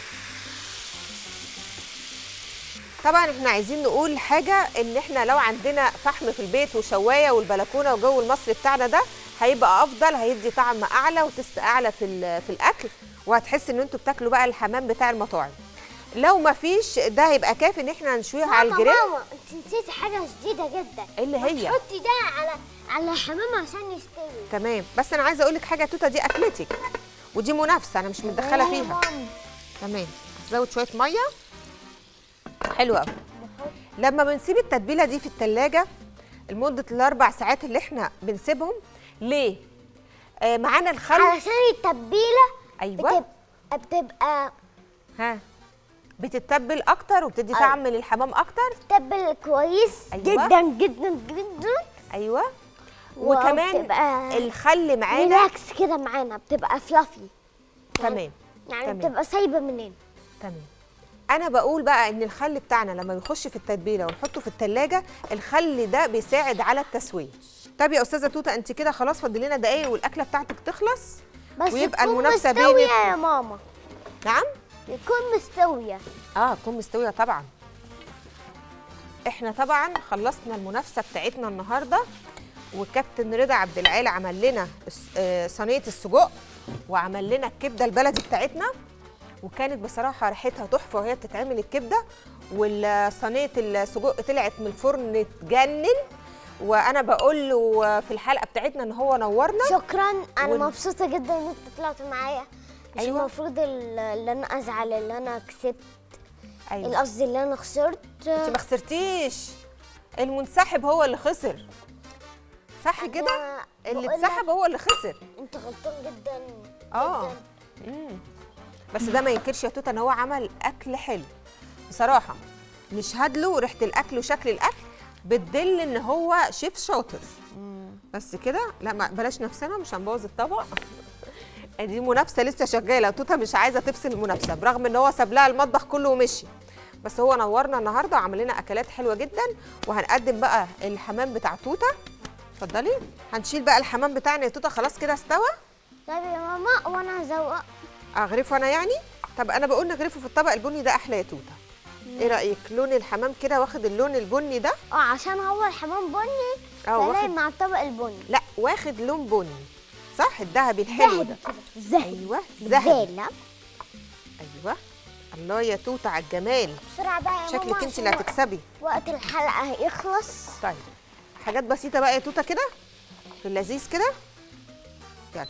طبعا احنا عايزين نقول حاجه ان احنا لو عندنا فحم في البيت وشوايه والبلكونه وجو المصري بتاعنا ده هيبقى افضل هيدي طعم اعلى وتست اعلى في ال- في الاكل وهتحس ان انتوا بتاكلوا بقى الحمام بتاع المطاعم لو ما فيش ده هيبقى كافي ان احنا نشويها على
ماما،
الجريل
ماما انت نسيتي حاجه جديده جدا
إيه اللي هي؟
تحطي ده على على الحمام عشان يستوي
تمام بس انا عايزه اقول لك حاجه يا توته دي اكلتك ودي منافسه انا مش متدخله
يا
فيها
ماما.
تمام زود شويه ميه حلو قوي لما بنسيب التتبيله دي في التلاجة لمده الاربع ساعات اللي احنا بنسيبهم ليه آه معانا الخل
علشان التتبيله
ايوه
بتبقى بتبقى
ها بتتبل اكتر وبتدي
أيوة.
طعم للحمام اكتر
تتبل كويس
أيوة.
جدا جدا جدا
ايوه وكمان
وبتبقى
الخل معانا
ريلاكس كده معانا بتبقى فلافي
تمام
يعني
تمام.
بتبقى سايبه مننا
تمام انا بقول بقى ان الخل بتاعنا لما بيخش في التتبيله ونحطه في التلاجة الخل ده بيساعد على التسويه طب يا استاذه توته انت كده خلاص فاضل لنا دقايق والاكله بتاعتك تخلص
بس
ويبقى
تكون
المنافسه
مستوية
بينك
يا ماما
نعم
تكون مستويه
اه تكون مستويه طبعا احنا طبعا خلصنا المنافسه بتاعتنا النهارده وكابتن رضا عبد العال عمل لنا الس- آه، صينيه السجق وعمل لنا الكبده البلدي بتاعتنا وكانت بصراحه ريحتها تحفه وهي بتتعمل الكبده والصينيه السجق طلعت من الفرن تجنن وانا بقول له في الحلقه بتاعتنا ان هو نورنا
شكرا انا
وال-
مبسوطه جدا ان انت طلعت معايا مش
أيوة.
المفروض ال- اللي انا ازعل اللي انا كسبت
ايوه
القصد اللي انا خسرت
انت ما خسرتيش المنسحب هو اللي خسر صح
أنا
كده اللي
بقولك-
اتسحب هو اللي خسر
انت غلطان جدا
اه
جداً.
مم. بس ده ما ينكرش يا توته ان هو عمل اكل حلو بصراحه نشهد له ريحه الاكل وشكل الاكل بتدل ان هو شيف شاطر بس كده لا ما بلاش نفسنا مش هنبوظ الطبق دي منافسه لسه شغاله توته مش عايزه تفصل المنافسه برغم ان هو ساب لها المطبخ كله ومشي بس هو نورنا النهارده وعمل لنا اكلات حلوه جدا وهنقدم بقى الحمام بتاع توته اتفضلي هنشيل بقى الحمام بتاعنا يا توته خلاص كده استوى
طيب يا ماما وانا هزوق
اغرفه انا يعني طب انا بقول نغرفه في الطبق البني ده احلى يا توته ايه رايك لون الحمام كده واخد اللون البني ده
اه عشان هو الحمام بني
اه
فلاقي
واخد
مع الطبق البني
لا واخد لون بني صح الذهبي الحلو ده
ذهبي كده ذهبي
ايوه ذهبي
زالة
ايوه الله يا توته على الجمال
بسرعه بقى يا
شكلك
ماما
انت اللي
عشان
هتكسبي
وقت الحلقه هيخلص
طيب حاجات بسيطه بقى يا توته كده في اللذيذ كده يلا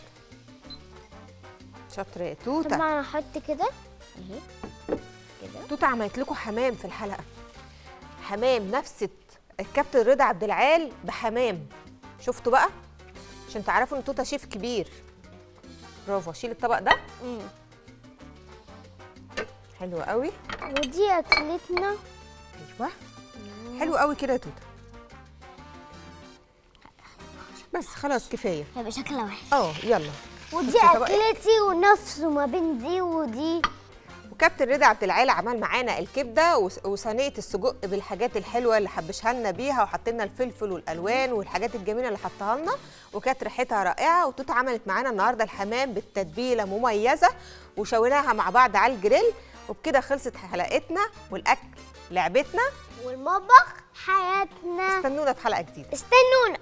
شاطره يا توته
طبعا احط كده اهي كده
توته عملت لكم حمام في الحلقه حمام نفس الكابتن رضا عبد العال بحمام شفتوا بقى عشان تعرفوا ان توته شيف كبير برافو شيل الطبق ده
مم.
حلو قوي
ودي اكلتنا
ايوه حلو قوي كده يا توته بس خلاص كفايه
هيبقى شكلها وحش
اه يلا
ودي
بصي طبق إيه؟
اكلتي ونفس ما بين دي ودي
وكابتن رضا عبد العال عمل معانا الكبده وس- وصينيه السجق بالحاجات الحلوه اللي حبشها لنا بيها وحط لنا الفلفل والالوان والحاجات الجميله اللي حطها لنا وكانت ريحتها رائعه وتوته عملت معانا النهارده الحمام بالتتبيله مميزه وشويناها مع بعض على الجريل وبكده خلصت حلقتنا والاكل لعبتنا
والمطبخ حياتنا
استنونا في حلقه جديده
استنونا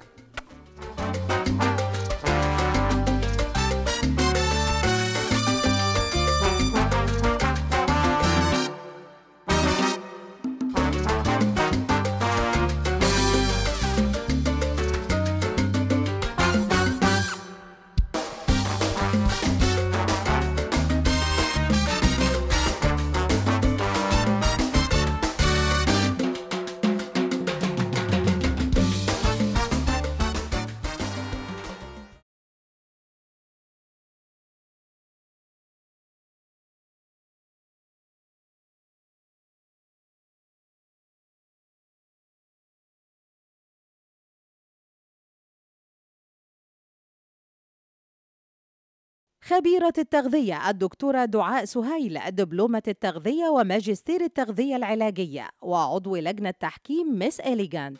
خبيرة التغذية الدكتورة دعاء سهيل دبلومة التغذية وماجستير التغذية العلاجية وعضو لجنة تحكيم مس إليجانت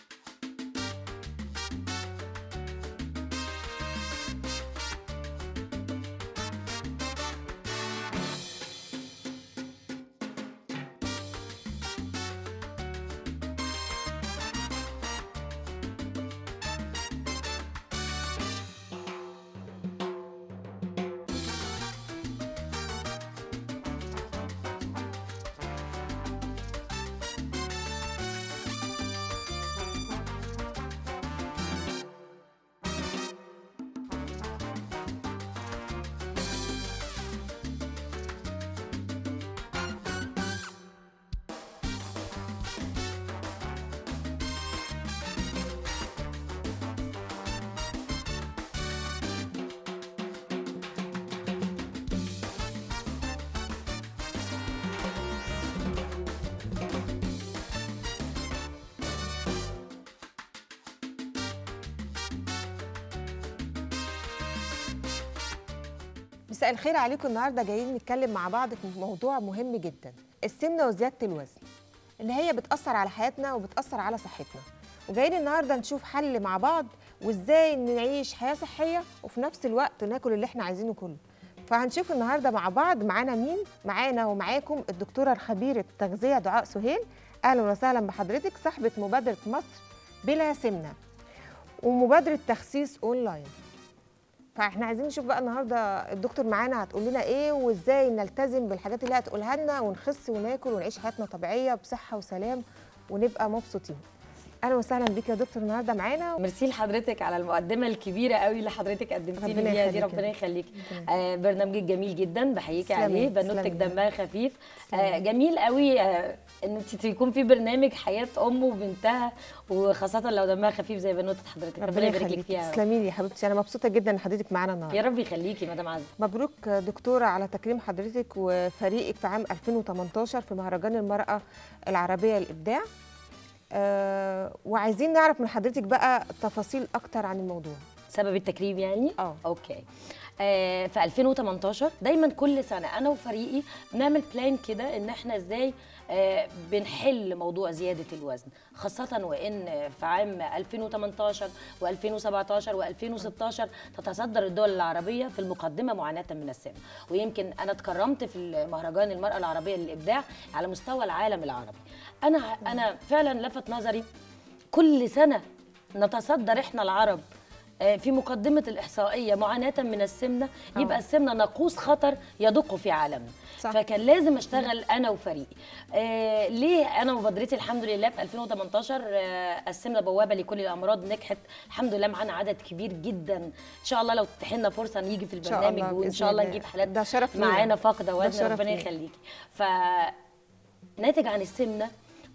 مساء الخير عليكم النهارده جايين نتكلم مع بعض في موضوع مهم جدا السمنه وزياده الوزن اللي هي بتاثر على حياتنا وبتاثر على صحتنا وجايين النهارده نشوف حل مع بعض وازاي نعيش حياه صحيه وفي نفس الوقت ناكل اللي احنا عايزينه كله فهنشوف النهارده مع بعض معانا مين معانا ومعاكم الدكتوره الخبيره التغذيه دعاء سهيل اهلا وسهلا بحضرتك صاحبه مبادره مصر بلا سمنه ومبادره تخسيس اونلاين فاحنا عايزين نشوف بقى النهارده الدكتور معانا هتقول لنا ايه وازاي نلتزم بالحاجات اللي هتقولها لنا ونخس وناكل ونعيش حياتنا طبيعيه بصحه وسلام ونبقى مبسوطين اهلا وسهلا بيك يا دكتور النهارده معانا
ميرسي لحضرتك على المقدمه الكبيره قوي اللي حضرتك قدمتي لي
ربنا
بيها دي
يخليك.
ربنا يخليكي آه برنامجك جميل جدا بحييكي عليه
تسلمي،
بنوتك
تسلمي.
دمها خفيف آه
تسلمي.
جميل قوي آه ان انت يكون في برنامج حياه ام وبنتها وخاصه لو دمها خفيف زي بنوته حضرتك ربنا يبارك لك فيها يا رب.
تسلمي لي يا حبيبتي انا مبسوطه جدا ان حضرتك معانا النهارده
يا رب يخليكي مدام عزه
مبروك دكتورة على تكريم حضرتك وفريقك في عام 2018 في مهرجان المرأة العربية للإبداع آه وعايزين نعرف من حضرتك بقى تفاصيل أكتر عن الموضوع
سبب التكريم يعني
اه
اوكي آه في 2018 دايما كل سنه انا وفريقي بنعمل بلان كده ان احنا ازاي آه بنحل موضوع زياده الوزن خاصه وان في عام 2018 و2017 و2016 تتصدر الدول العربيه في المقدمه معاناه من السمنه ويمكن انا اتكرمت في مهرجان المراه العربيه للابداع على مستوى العالم العربي انا انا فعلا لفت نظري كل سنه نتصدر احنا العرب آه، في مقدمه الاحصائيه معاناه من السمنه يبقى السمنه ناقوس خطر يدق في عالمنا
صح.
فكان لازم اشتغل انا وفريقي آه ليه انا مبادرتي الحمد لله في 2018 آه السمنه بوابه لكل الامراض نجحت الحمد لله معانا عدد كبير جدا ان شاء الله لو تتيح لنا فرصه نيجي في
شاء الله
البرنامج وان
بإذن
شاء الله
الله.
نجيب حالات
ده شرف لينا.
معانا فاقده
ده
وزن
شرف
ربنا
لينا.
يخليكي ف ناتج عن السمنه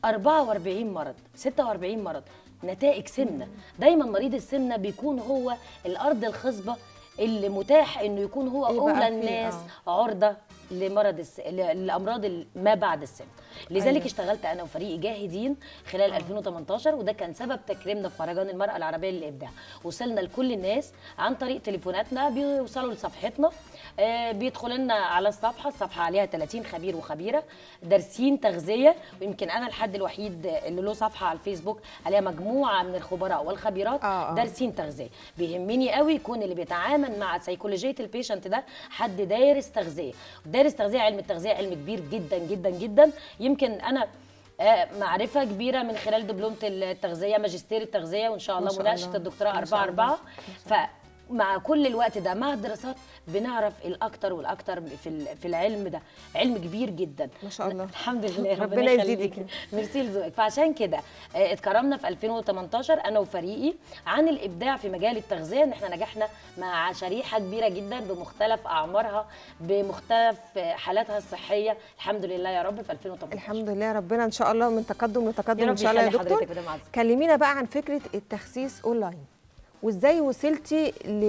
44 مرض 46 مرض نتائج سمنه دايما مريض السمنه بيكون هو الارض الخصبه اللي متاح انه يكون هو
إيه بقى
اولى
فيه؟
الناس
آه.
عرضه لمرض الس... ل- لامراض ال- ما بعد السن لذلك
أيوة.
أيوة. اشتغلت انا وفريقي جاهدين خلال 2018 وده كان سبب تكريمنا في مهرجان المراه العربيه للابداع وصلنا لكل الناس عن طريق تليفوناتنا بيوصلوا لصفحتنا آه بيدخلوا لنا على الصفحه الصفحه عليها 30 خبير وخبيره دارسين تغذيه ويمكن انا الحد الوحيد اللي له صفحه على الفيسبوك عليها مجموعه من الخبراء والخبيرات
آه، آه.
دارسين تغذيه بيهمني قوي يكون اللي بيتعامل مع سيكولوجيه البيشنت ده حد دارس تغذيه دارس تغذيه علم التغذيه علم كبير جدا جدا جدا يمكن انا آه، معرفه كبيره من خلال دبلومه التغذيه ماجستير التغذيه وان شاء
ما
الله
شاء
مناقشه
الله.
الدكتوراه
ما
4
شاء
4
الله.
فمع كل الوقت ده مع الدراسات بنعرف الاكتر والاكتر في ال- في العلم ده علم كبير جدا
ما شاء الله.
الحمد لله
ربنا يزيدك.
يخليكي. ميرسي لذوقك فعشان كده آه، اتكرمنا في 2018 انا وفريقي عن الابداع في مجال التغذيه ان احنا نجحنا مع شريحه كبيره جدا بمختلف اعمارها بمختلف آه، حالاتها الصحيه الحمد لله يا رب في 2018
الحمد لله ربنا ان شاء الله من تقدم
يا
لتقدم
رب
ان شاء الله يا
يخلي
دكتور
حضرتك مدام عزة.
كلمينا بقى عن فكره التخسيس اونلاين وازاي وصلتي ل...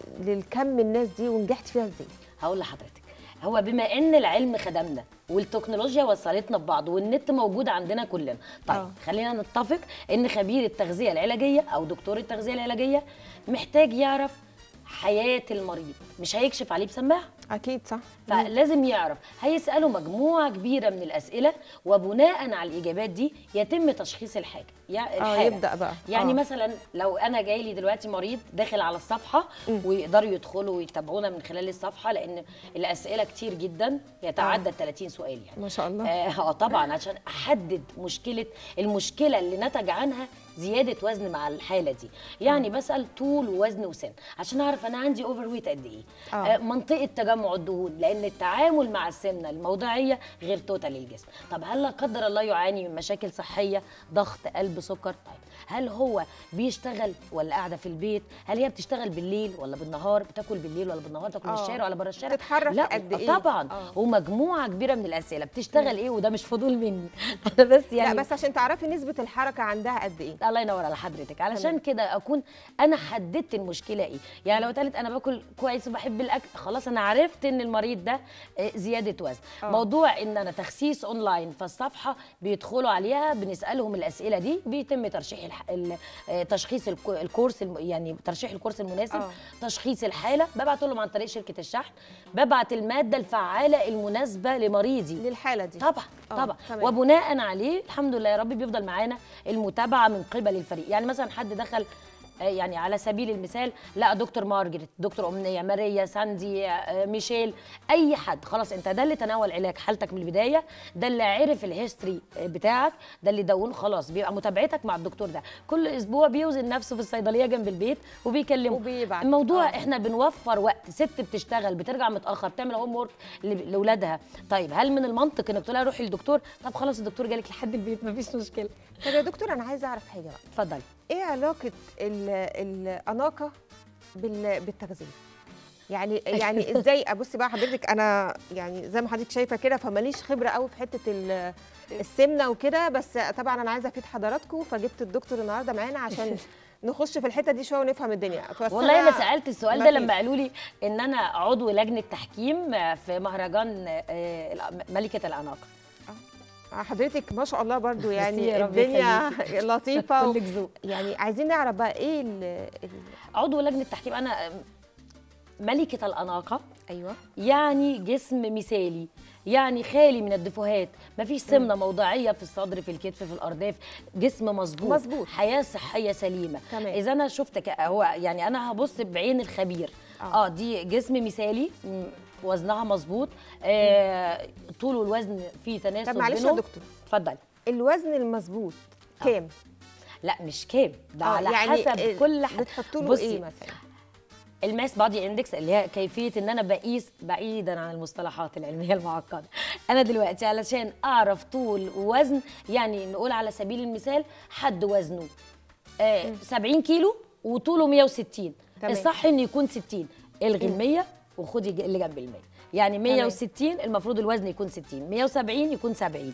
للكم الناس دي ونجحتي فيها ازاي
هقول لحضرتك هو بما ان العلم خدمنا والتكنولوجيا وصلتنا ببعض والنت موجود عندنا كلنا طيب
آه.
أوه. خلينا نتفق ان خبير التغذيه العلاجيه او دكتور التغذيه العلاجيه محتاج يعرف حياه المريض مش هيكشف عليه بسماعه
اكيد صح
فلازم يعرف هيسأله مجموعة كبيرة من الأسئلة وبناء على الإجابات دي يتم تشخيص الحاجة يعني
اه
الحالة.
يبدا بقى
يعني
آه.
مثلا لو انا جاي لي دلوقتي مريض داخل على الصفحه ويقدروا يدخلوا ويتابعونا من خلال الصفحه لان الاسئله كتير جدا يتعدى 30 سؤال يعني
ما شاء الله
اه آه، طبعا عشان احدد مشكله المشكله اللي نتج عنها زياده وزن مع الحاله دي يعني بسال طول ووزن وسن عشان اعرف انا عندي اوفر ويت قد ايه
آه.
آه منطقه تجمع الدهون لان التعامل مع السمنه الموضعيه غير توتال الجسم طب هل لا قدر الله يعاني من مشاكل صحيه ضغط قلب سكر طيب هل هو بيشتغل ولا قاعده في البيت هل هي بتشتغل بالليل ولا بالنهار بتاكل بالليل ولا بالنهار تاكل في
آه.
الشارع ولا بره الشارع
بتتحرك
لا
قد إيه؟
طبعا
آه.
ومجموعه كبيره من الاسئله بتشتغل ايه وده مش فضول مني انا بس يعني
لا بس عشان تعرفي نسبه الحركه عندها قد ايه
الله ينور على حضرتك علشان كده اكون انا حددت المشكله ايه يعني لو اتقالت انا باكل كويس وبحب الاكل خلاص انا عرفت ان المريض ده آه، زياده وزن
آه.
موضوع ان انا تخسيس اونلاين فالصفحه بيدخلوا عليها بنسالهم الاسئله دي بيتم ترشيح الح... ال- آه، تشخيص الكو- الكورس الم... يعني ترشيح الكورس المناسب
آه.
تشخيص الحاله ببعت لهم عن طريق شركه الشحن ببعت الماده الفعاله المناسبه لمريضي
للحاله دي
طبعا
آه،
طبعا
تمام.
وبناء عليه الحمد لله يا رب بيفضل معانا المتابعه من قبل الفريق يعني مثلا حد دخل آه، يعني على سبيل المثال لا دكتور مارجريت دكتور امنيه ماريا ساندي آه، ميشيل اي حد خلاص انت ده اللي تناول علاج حالتك من البدايه ده اللي عرف الهيستوري آه، بتاعك ده اللي دون خلاص بيبقى متابعتك مع الدكتور ده كل اسبوع بيوزن نفسه في الصيدليه جنب البيت وبيكلمه
وبيبعت.
الموضوع
آه.
احنا بنوفر وقت ست بتشتغل بترجع متاخر بتعمل هوم ورك لاولادها طيب هل من المنطق انك تقول لها روحي للدكتور طب خلاص الدكتور جالك لحد البيت مفيش مشكله
طب يا دكتور انا عايزه اعرف حاجه بقى
اتفضلي
ايه علاقه ال- الاناقه بال- بالتغذيه يعني يعني ازاي ابص بقى حضرتك انا يعني زي ما حضرتك شايفه كده فماليش خبره قوي في حته ال- السمنه وكده بس طبعا انا عايزه افيد حضراتكم فجبت الدكتور النهارده معانا عشان نخش في الحته دي شويه ونفهم الدنيا بس
والله انا
أنا-
سالت السؤال
ما
ده
فيش.
لما قالوا لي ان انا عضو لجنه تحكيم في مهرجان آه، الأ- ملكه الاناقه
حضرتك ما شاء الله برضو يعني
يا رب
الدنيا لطيفه و...
كلك ذوق
يعني عايزين نعرف بقى ايه ال... ال...
عضو لجنه تحكيم انا آه، ملكه الاناقه
ايوه
يعني جسم مثالي يعني خالي من الدفوهات مفيش سمنه موضعيه في الصدر في الكتف في الارداف جسم مظبوط
مظبوط.
حياه صحيه سليمه
تمام.
اذا انا شفت ك- هو يعني انا هبص بعين الخبير
آه.
اه, دي جسم مثالي م، وزنها مظبوط آه طول والوزن فيه تناسب
طب معلش يا
بينهم.
دكتور
اتفضلي
الوزن المظبوط كام
لا مش كام ده
آه،
على
يعني
حسب
ال-
كل حد
بتحطوا له
بصي،
ايه مثلا
الماس بادي اندكس اللي هي كيفيه ان انا بقيس بعيدا عن المصطلحات العلميه المعقده انا دلوقتي علشان اعرف طول ووزن يعني نقول على سبيل المثال حد وزنه آه 70 كيلو وطوله 160
تمام.
الصح انه يكون 60 الغي ال 100 وخدي ج- اللي جنب ال 100 يعني 160 المفروض الوزن يكون 60 170 يكون 70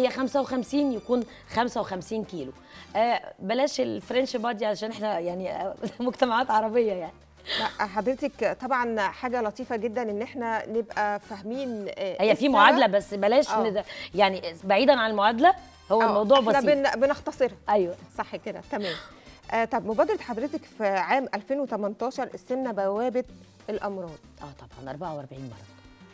155 يكون 55 كيلو آه بلاش الفرنش بادي عشان احنا يعني آه، مجتمعات عربيه يعني
لا حضرتك طبعا حاجه لطيفه جدا ان احنا نبقى فاهمين آه،
هي في
السبب.
معادله بس بلاش
آه.
ند... يعني بعيدا عن المعادله هو
آه،
الموضوع
احنا
بسيط
بن... بنختصرها
ايوه
صح كده تمام آه طب مبادره حضرتك في عام 2018 السمنه بوابه الامراض
اه طبعا 44 مرض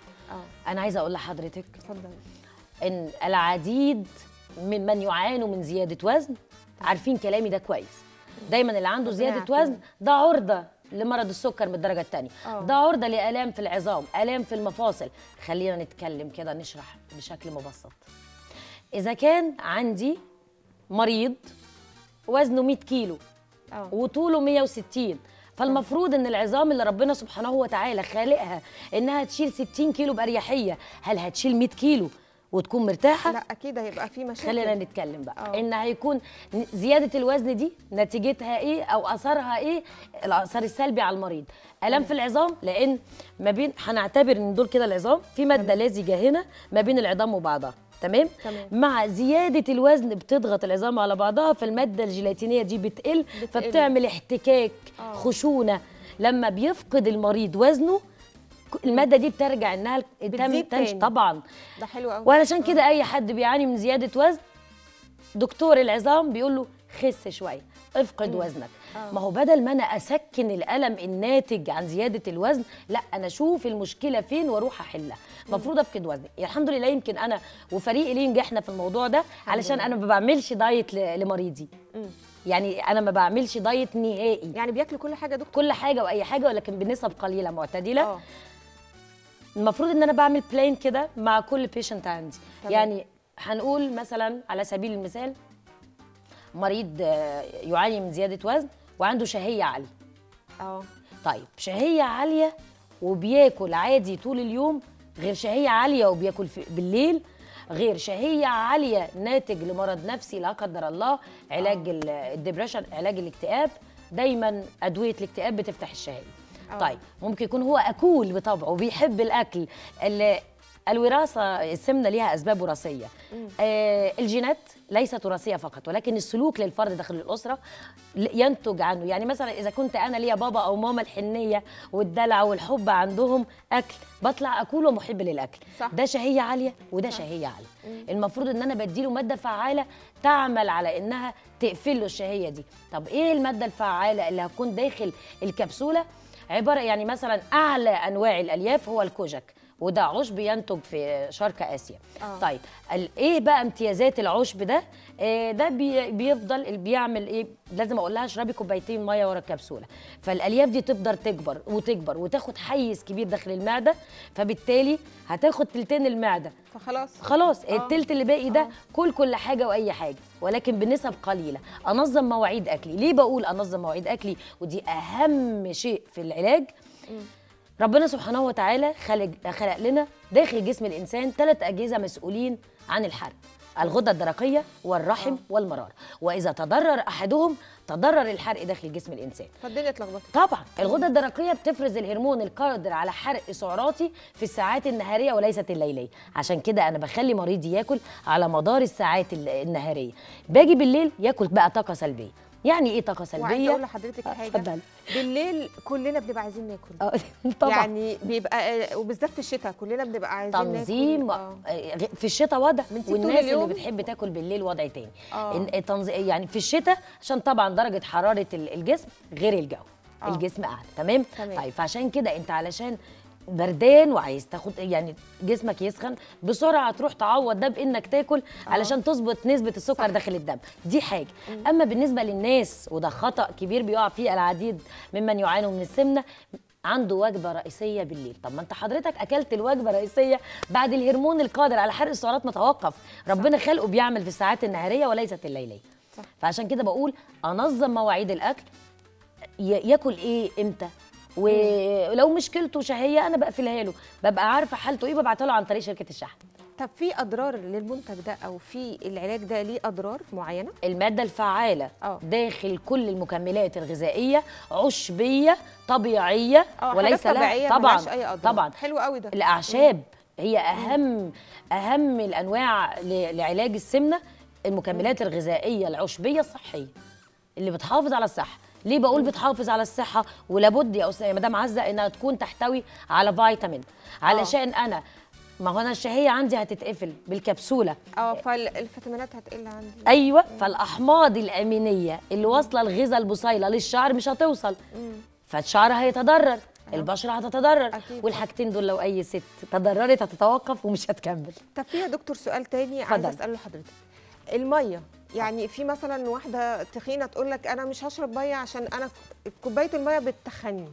اه
انا عايزه اقول لحضرتك
اتفضلي
ان العديد ممن يعانوا من زياده وزن عارفين كلامي ده كويس دايما اللي عنده
ربنا
زياده
يعافينا.
وزن ده عرضه لمرض السكر من الدرجه الثانيه
آه.
ده عرضه لالام في العظام الام في المفاصل خلينا نتكلم كده نشرح بشكل مبسط اذا كان عندي مريض وزنه 100 كيلو
اه
وطوله 160 فالمفروض ان العظام اللي ربنا سبحانه وتعالى خالقها انها تشيل 60 كيلو باريحيه هل هتشيل 100 كيلو وتكون مرتاحه
لا اكيد هيبقى في مشاكل
خلينا نتكلم بقى
آه.
ان هيكون ن- زياده الوزن دي نتيجتها ايه او اثرها ايه الاثر السلبي على المريض الام في العظام لان ما بين هنعتبر ان دول كده العظام في ماده لزجه هنا ما بين العظام وبعضها تمام
تمام.
مع زياده الوزن بتضغط العظام على بعضها فالماده الجيلاتينيه دي بتقل, فبتعمل احتكاك
آه.
خشونه لما بيفقد المريض وزنه ك- الماده دي بترجع انها تم-
بتزيد
تنش
تاني.
طبعا
ده حلو قوي
وعلشان كده اي حد بيعاني من زياده وزن دكتور العظام بيقول له خس شويه افقد وزنك
آه.
ما هو بدل ما انا اسكن الالم الناتج عن زياده الوزن لا انا اشوف المشكله فين واروح احلها المفروض افقد وزني يعني الحمد لله يمكن انا وفريقي ليه نجحنا في الموضوع ده علشان انا ما بعملش دايت ل- لمريضي
مم.
يعني انا ما بعملش دايت نهائي
يعني بياكلوا كل حاجه يا دكتور
كل حاجه واي حاجه ولكن بنسب قليله معتدله
اه
المفروض ان انا بعمل بلان كده مع كل بيشنت عندي
تمام.
يعني هنقول مثلا على سبيل المثال مريض آه، يعاني من زياده وزن وعنده شهيه عاليه
اه
طيب شهيه عاليه وبياكل عادي طول اليوم غير شهيه عاليه وبياكل في بالليل غير شهيه عاليه ناتج لمرض نفسي لا قدر الله علاج ال- الدبريشن علاج الاكتئاب دايما ادويه الاكتئاب بتفتح الشهيه
آه.
طيب ممكن يكون هو اكول بطبعه وبيحب الاكل ال- الوراثه السمنه ليها اسباب وراثيه آه الجينات ليست وراثيه فقط ولكن السلوك للفرد داخل الاسره ل- ينتج عنه يعني مثلا اذا كنت انا ليا بابا او ماما الحنيه والدلع والحب عندهم اكل بطلع اكل ومحب للاكل
صح.
ده شهيه عاليه وده شهيه عاليه المفروض ان انا بديله ماده فعاله تعمل على انها تقفل له الشهيه دي طب ايه الماده الفعاله اللي هتكون داخل الكبسوله عباره يعني مثلا اعلى انواع الالياف هو الكوجك وده عشب ينتج في شرق اسيا
آه.
طيب ال- ايه بقى امتيازات العشب ده آه ده بي بيفضل ال- بيعمل ايه لازم اقول لها اشربي كوبايتين ميه ورا الكبسوله فالالياف دي تفضل تكبر وتكبر وتاخد حيز كبير داخل المعده فبالتالي هتاخد تلتين المعده
فخلاص
خلاص
آه.
التلت اللي باقي ده
آه.
كل كل حاجه واي حاجه ولكن بنسب قليله انظم مواعيد اكلي ليه بقول انظم مواعيد اكلي ودي اهم شيء في العلاج ربنا سبحانه وتعالى خلق خلق لنا داخل جسم الانسان ثلاث اجهزه مسؤولين عن الحرق الغده الدرقيه والرحم
آه.
والمراره واذا تضرر احدهم تضرر الحرق داخل جسم الانسان
فالدنيا اتلخبطت
طبعا الغده الدرقيه بتفرز الهرمون القادر على حرق سعراتي في الساعات النهاريه وليست الليليه عشان كده انا بخلي مريضي ياكل على مدار الساعات ال- النهاريه باجي بالليل ياكل بقى طاقه سلبيه يعني ايه طاقه
وعايزه
سلبيه
اقول لحضرتك
آه،
حاجه
اتفضلي.
بالليل كلنا بنبقى عايزين ناكل
آه، طبعا
يعني بيبقى آه، وبالذات في الشتاء كلنا بنبقى عايزين
تنظيم
ناكل آه.
آه، في الشتاء وضع
بنسيب طول
والناس اللي
اليوم.
بتحب تاكل بالليل وضع تاني
آه.
إن- تنظ- يعني في الشتاء عشان طبعا درجه حراره ال- الجسم غير الجو
آه.
الجسم اعلى تمام
تمام.
طيب فعشان كده انت علشان بردان وعايز تاخد يعني جسمك يسخن بسرعه تروح تعوض ده بانك تاكل علشان تظبط نسبه السكر
صح.
داخل الدم دي حاجه اما بالنسبه للناس وده خطا كبير بيقع فيه العديد ممن يعانوا من السمنه عنده وجبه رئيسيه بالليل طب ما انت حضرتك اكلت الوجبه الرئيسيه بعد الهرمون القادر على حرق السعرات متوقف ربنا خلقه بيعمل في الساعات النهاريه وليست الليليه
صح.
فعشان كده بقول انظم مواعيد الاكل ي- ياكل ايه امتى ولو مشكلته شهيه انا بقفلها له ببقى عارفه حالته ايه ببعتها له عن طريق شركه الشحن
طب في اضرار للمنتج ده او في العلاج ده ليه اضرار معينه
الماده الفعاله
آه.
داخل كل المكملات الغذائيه عشبيه طبيعيه
اه
وليس
حاجات طبيعيه
لها طبعا
ملهاش اي اضرار
طبعا
حلو قوي ده
الاعشاب هي اهم اهم الانواع ل- لعلاج السمنه المكملات الغذائيه العشبيه الصحيه اللي بتحافظ على الصحه ليه بقول بتحافظ على الصحه ولابد يا استاذه يا مدام عزه انها تكون تحتوي على فيتامين علشان انا ما هو انا الشهيه عندي هتتقفل بالكبسوله
اه فالفيتامينات هتقل عندي
ايوه فالاحماض الامينيه اللي واصله الغذاء البصيله للشعر مش هتوصل فالشعر هيتضرر البشره هتتضرر
أكيد.
والحاجتين دول لو اي ست تضررت هتتوقف ومش هتكمل
طب في يا دكتور سؤال تاني عايزه
اتفضل.
اساله لحضرتك الميه يعني في مثلا واحده تخينه تقول لك انا مش هشرب ميه عشان انا كوبايه الميه بتخني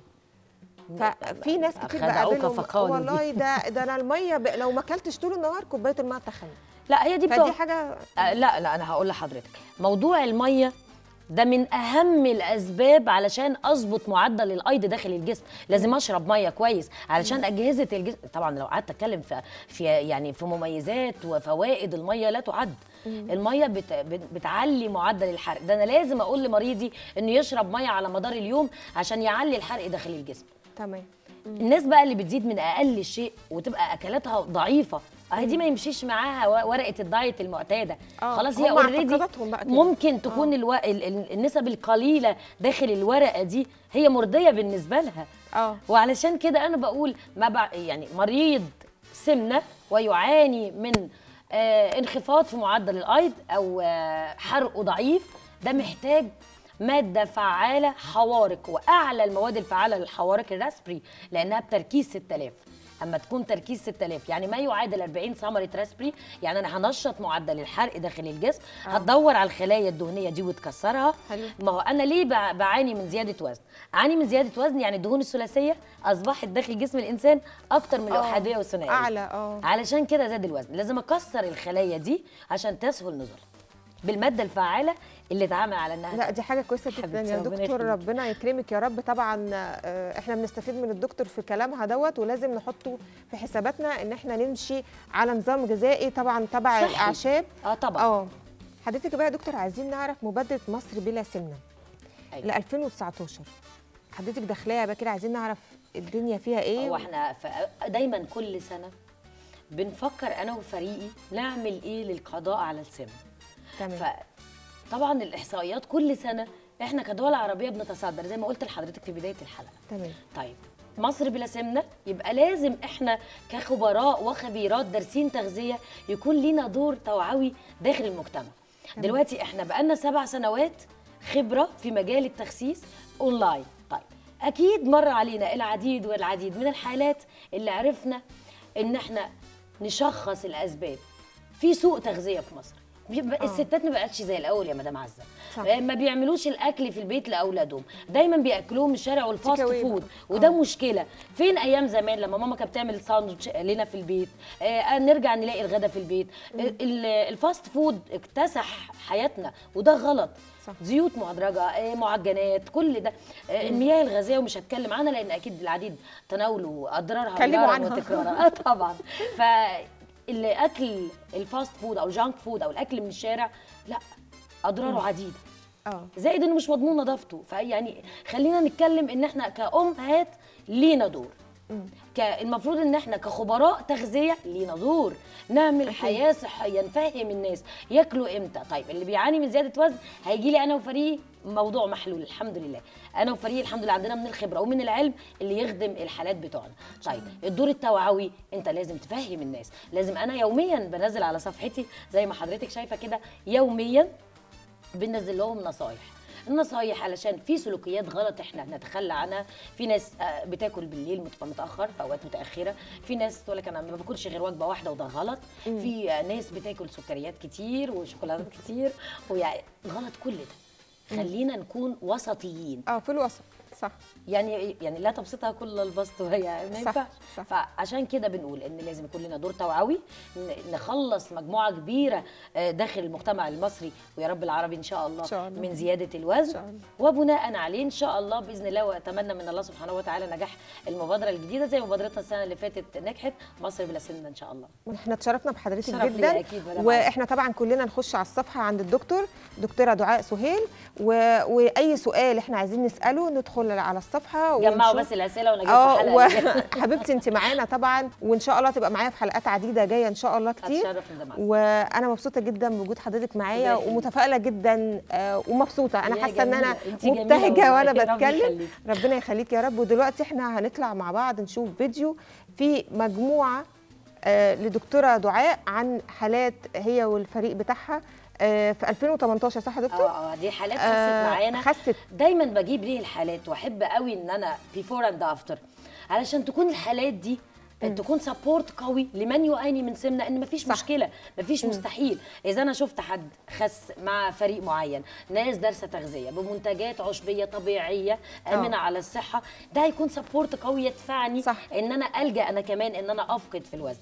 ففي ناس كتير
خدعوك
بقابلهم
فقالوا دي.
والله ده ده انا الميه ب... لو ما اكلتش طول النهار كوبايه الميه تخني
لا هي دي
فدي
بتوع
حاجه
آه لا لا انا هقول لحضرتك موضوع الميه ده من اهم الاسباب علشان اظبط معدل الايض داخل الجسم لازم اشرب ميه كويس علشان اجهزه الجسم طبعا لو قعدت اتكلم في في يعني في مميزات وفوائد الميه لا تعد الميه بت بت بتعلي معدل الحرق ده انا لازم اقول لمريضي انه يشرب ميه على مدار اليوم عشان يعلي الحرق داخل الجسم
تمام
الناس بقى اللي بتزيد من اقل شيء وتبقى اكلاتها ضعيفه اهي دي ما يمشيش معاها و- ورقه الدايت المعتاده
آه،
خلاص هي
هم
اوريدي
اعتقاداتهم بقى كده.
ممكن تكون الو... ال... ال... النسب القليله داخل الورقه دي هي مرضيه بالنسبه لها
اه
وعلشان كده انا بقول ما بع... يعني مريض سمنه ويعاني من آه انخفاض في معدل الايض او آه حرقه ضعيف ده محتاج ماده فعاله حوارق واعلى المواد الفعاله للحوارق الراسبري لانها بتركيز 6000 اما تكون تركيز 6000 يعني ما يعادل 40 ثمره راسبري يعني انا هنشط معدل الحرق داخل الجسم هتدور على الخلايا الدهنيه دي وتكسرها
حلو.
ما هو انا ليه بع- بعاني من زياده وزن اعاني من زياده وزن يعني الدهون الثلاثيه اصبحت داخل جسم الانسان اكتر من
آه،
الاحاديه والثنائيه
اعلى اه
علشان كده زاد الوزن لازم اكسر الخلايا دي عشان تسهل نزولها بالماده الفعاله اللي اتعمل على انها
لا دي حاجه كويسه جدا
حبيبتي،
يا
ربنا
دكتور
يخليك.
ربنا يكرمك يا رب طبعا آه، احنا بنستفيد من الدكتور في كلامها دوت ولازم نحطه في حساباتنا ان احنا نمشي على نظام غذائي طبعا تبع
صحي.
الاعشاب
اه طبعا
اه حضرتك بقى يا دكتور عايزين نعرف مبادره مصر بلا سمنه
أيوة.
ل 2019 حضرتك داخلاها بقى كده عايزين نعرف الدنيا فيها ايه
هو احنا ف- دايما كل سنه بنفكر انا وفريقي نعمل ايه للقضاء على السمنه
تمام
فطبعا الاحصائيات كل سنه احنا كدول عربيه بنتصدر زي ما قلت لحضرتك في بدايه الحلقه
تمام
طيب مصر بلا سمنه يبقى لازم احنا كخبراء وخبيرات دارسين تغذيه يكون لينا دور توعوي داخل المجتمع دلوقتي احنا بقالنا سبع سنوات خبره في مجال التخسيس اونلاين طيب اكيد مر علينا العديد والعديد من الحالات اللي عرفنا ان احنا نشخص الاسباب في سوء تغذيه في مصر بيبقى
آه.
الستات ما بقتش زي الاول يا مدام عزه
صح.
آه، ما بيعملوش الاكل في البيت لاولادهم دايما بياكلوهم من الشارع والفاست
Take away
فود
بقى.
وده
آه.
مشكله فين ايام زمان لما ماما كانت بتعمل ساندوتش لنا في البيت آه نرجع نلاقي الغدا في البيت آه، ال- الفاست فود اكتسح حياتنا وده غلط
صح.
زيوت مهدرجه آه معجنات كل ده آه المياه الغازيه ومش هتكلم عنها لان اكيد العديد تناولوا اضرارها
اتكلموا
مرارا
عنها.
وتكرارا اه طبعا ف اللي اكل الفاست فود او الجانك فود او الاكل من الشارع لا اضراره عديده
اه
زائد انه مش مضمون نظافته فيعني خلينا نتكلم ان احنا كامهات لينا دور ك- المفروض ان احنا كخبراء تغذيه لينا دور نعمل حياه صحيه نفهم الناس ياكلوا امتى طيب اللي بيعاني من زياده وزن هيجي لي انا وفريقي موضوع محلول الحمد لله انا وفريقي الحمد لله عندنا من الخبره ومن العلم اللي يخدم الحالات بتوعنا طيب الدور التوعوي انت لازم تفهم الناس لازم انا يوميا بنزل على صفحتي زي ما حضرتك شايفه كده يوميا بننزل لهم نصايح النصايح علشان في سلوكيات غلط احنا بنتخلى عنها في ناس آه، بتاكل بالليل مت- متاخر في اوقات متاخره في ناس تقول لك انا ما باكلش غير وجبه واحده وده غلط في آه، ناس بتاكل سكريات كتير وشوكولاتات كتير ويعني غلط كل ده خلينا نكون وسطيين
اه في الوسط صح
يعني يعني لا تبسطها كل البسط وهي ما
صح،
ينفعش
صح.
فعشان كده بنقول ان لازم يكون لنا دور توعوي ن- نخلص مجموعه كبيره آه، داخل المجتمع المصري ويا رب العربي ان شاء الله,
إن شاء الله.
من زياده
إن
الوزن
شاء الله.
وبناء عليه ان شاء الله باذن الله واتمنى من الله سبحانه وتعالى نجاح المبادره الجديده زي مبادرتنا السنه اللي فاتت نجحت مصر بلا سمنه ان شاء الله
احنا اتشرفنا بحضرتك
شرف ليا
جدا
أكيد مدام
واحنا طبعا كلنا نخش على الصفحه عند الدكتور دكتوره دعاء سهيل و... واي سؤال احنا عايزين نساله ندخل على الصفحه
جمعوا
ونشوف-
بس الاسئله ونجاوب
اه
في
و...
حلقه
حبيبتي انت معانا طبعا وان شاء الله تبقى معايا في حلقات عديده جايه ان شاء الله كتير
اتشرف مدام عزة.
وانا مبسوطه جدا بوجود حضرتك معايا
الله يخليك.
ومتفائله جدا آه، ومبسوطه انا
يا
حاسه ان انا
جميلة. انتي جميلة
مبتهجه
والله.
وانا
يا رب
بتكلم
يخليك.
ربنا يخليك يا رب ودلوقتي احنا هنطلع مع بعض نشوف فيديو في مجموعه آه، لدكتوره دعاء عن حالات هي والفريق بتاعها آه، في 2018 صح يا دكتور؟
اه اه دي حالات خست
آه،
معانا
خست
دايما بجيب ليه الحالات واحب قوي ان انا بيفور اند افتر علشان تكون الحالات دي تكون سبورت قوي لمن يعاني من سمنه ان مفيش
صح.
مشكله مفيش مستحيل اذا انا شفت حد خس مع فريق معين ناس دارسه تغذيه بمنتجات عشبيه طبيعيه امنه على الصحه ده هيكون سبورت قوي يدفعني
صح.
ان انا الجا انا كمان ان انا افقد في الوزن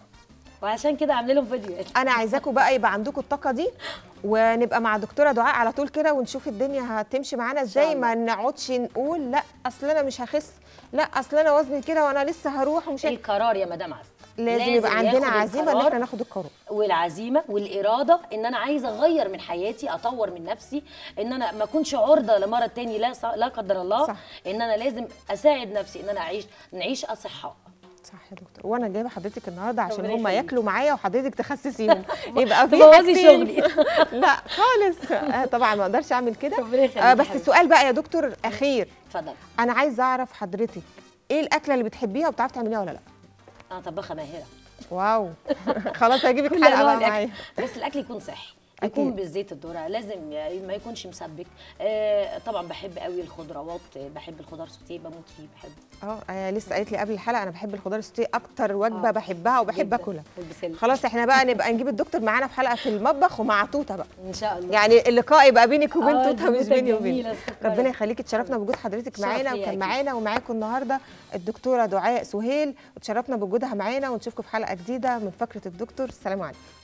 وعشان كده عامله لهم فيديوهات
انا عايزاكم بقى يبقى عندكم الطاقه دي ونبقى مع دكتوره دعاء على طول كده ونشوف الدنيا هتمشي معانا ازاي
الله.
ما نقعدش نقول لا اصل انا مش هخس لا اصل انا وزني كده وانا لسه هروح ومش هك-
القرار يا مدام عزه
لازم يبقى عندنا
ياخد
عزيمه ان
القرار
احنا ناخد القرار
والعزيمه والاراده ان انا عايزه اغير من حياتي اطور من نفسي ان انا ما اكونش عرضه لمرض تاني لا ص- لا قدر الله
صح.
ان انا لازم اساعد نفسي ان انا اعيش نعيش اصحاء
صح يا دكتور وانا جايبه حضرتك النهارده عشان
ربنا
هم
يخليك.
ياكلوا معايا وحضرتك تخسسيهم يبقى في
تبوظي
حاجتين.
شغلي.
لا خالص آه طبعا ما اقدرش اعمل كده
ربنا يخليك
آه
يا
بس
حبيبتي.
السؤال بقى يا دكتور اخير
اتفضل
انا عايزه اعرف حضرتك ايه الاكله اللي بتحبيها وبتعرفي تعمليها ولا لا
انا طباخه ماهره
واو خلاص هجيبك
كل
حلقه
أنواع
بقى معايا
الأكل. بس الاكل يكون صحي
أكيد.
يكون بالزيت الذره لازم ي- ما يكونش مسبك آه طبعا بحب قوي الخضروات آه، بحب الخضار سوتيه بموت فيه بحبه
اه آه، لسه قالت لي قبل الحلقه انا بحب الخضار السوتيه اكتر وجبه
آه،
بحبها وبحب
جداً.
اكلها
والبسله
خلاص احنا بقى نبقى نجيب الدكتور معانا في حلقه في المطبخ ومع توته بقى
ان شاء الله
يعني اللقاء يبقى بينك وبين
آه،
توته مش
التوتة
بيني وبينك
جميلة السكر.
ربنا يخليكي اتشرفنا بوجود حضرتك
شرف
معانا
ليا
وكان
أكيد.
معانا ومعاكم النهارده الدكتوره دعاء سهيل وتشرفنا بوجودها معانا ونشوفكم في حلقه جديده من فقره الدكتور السلام عليكم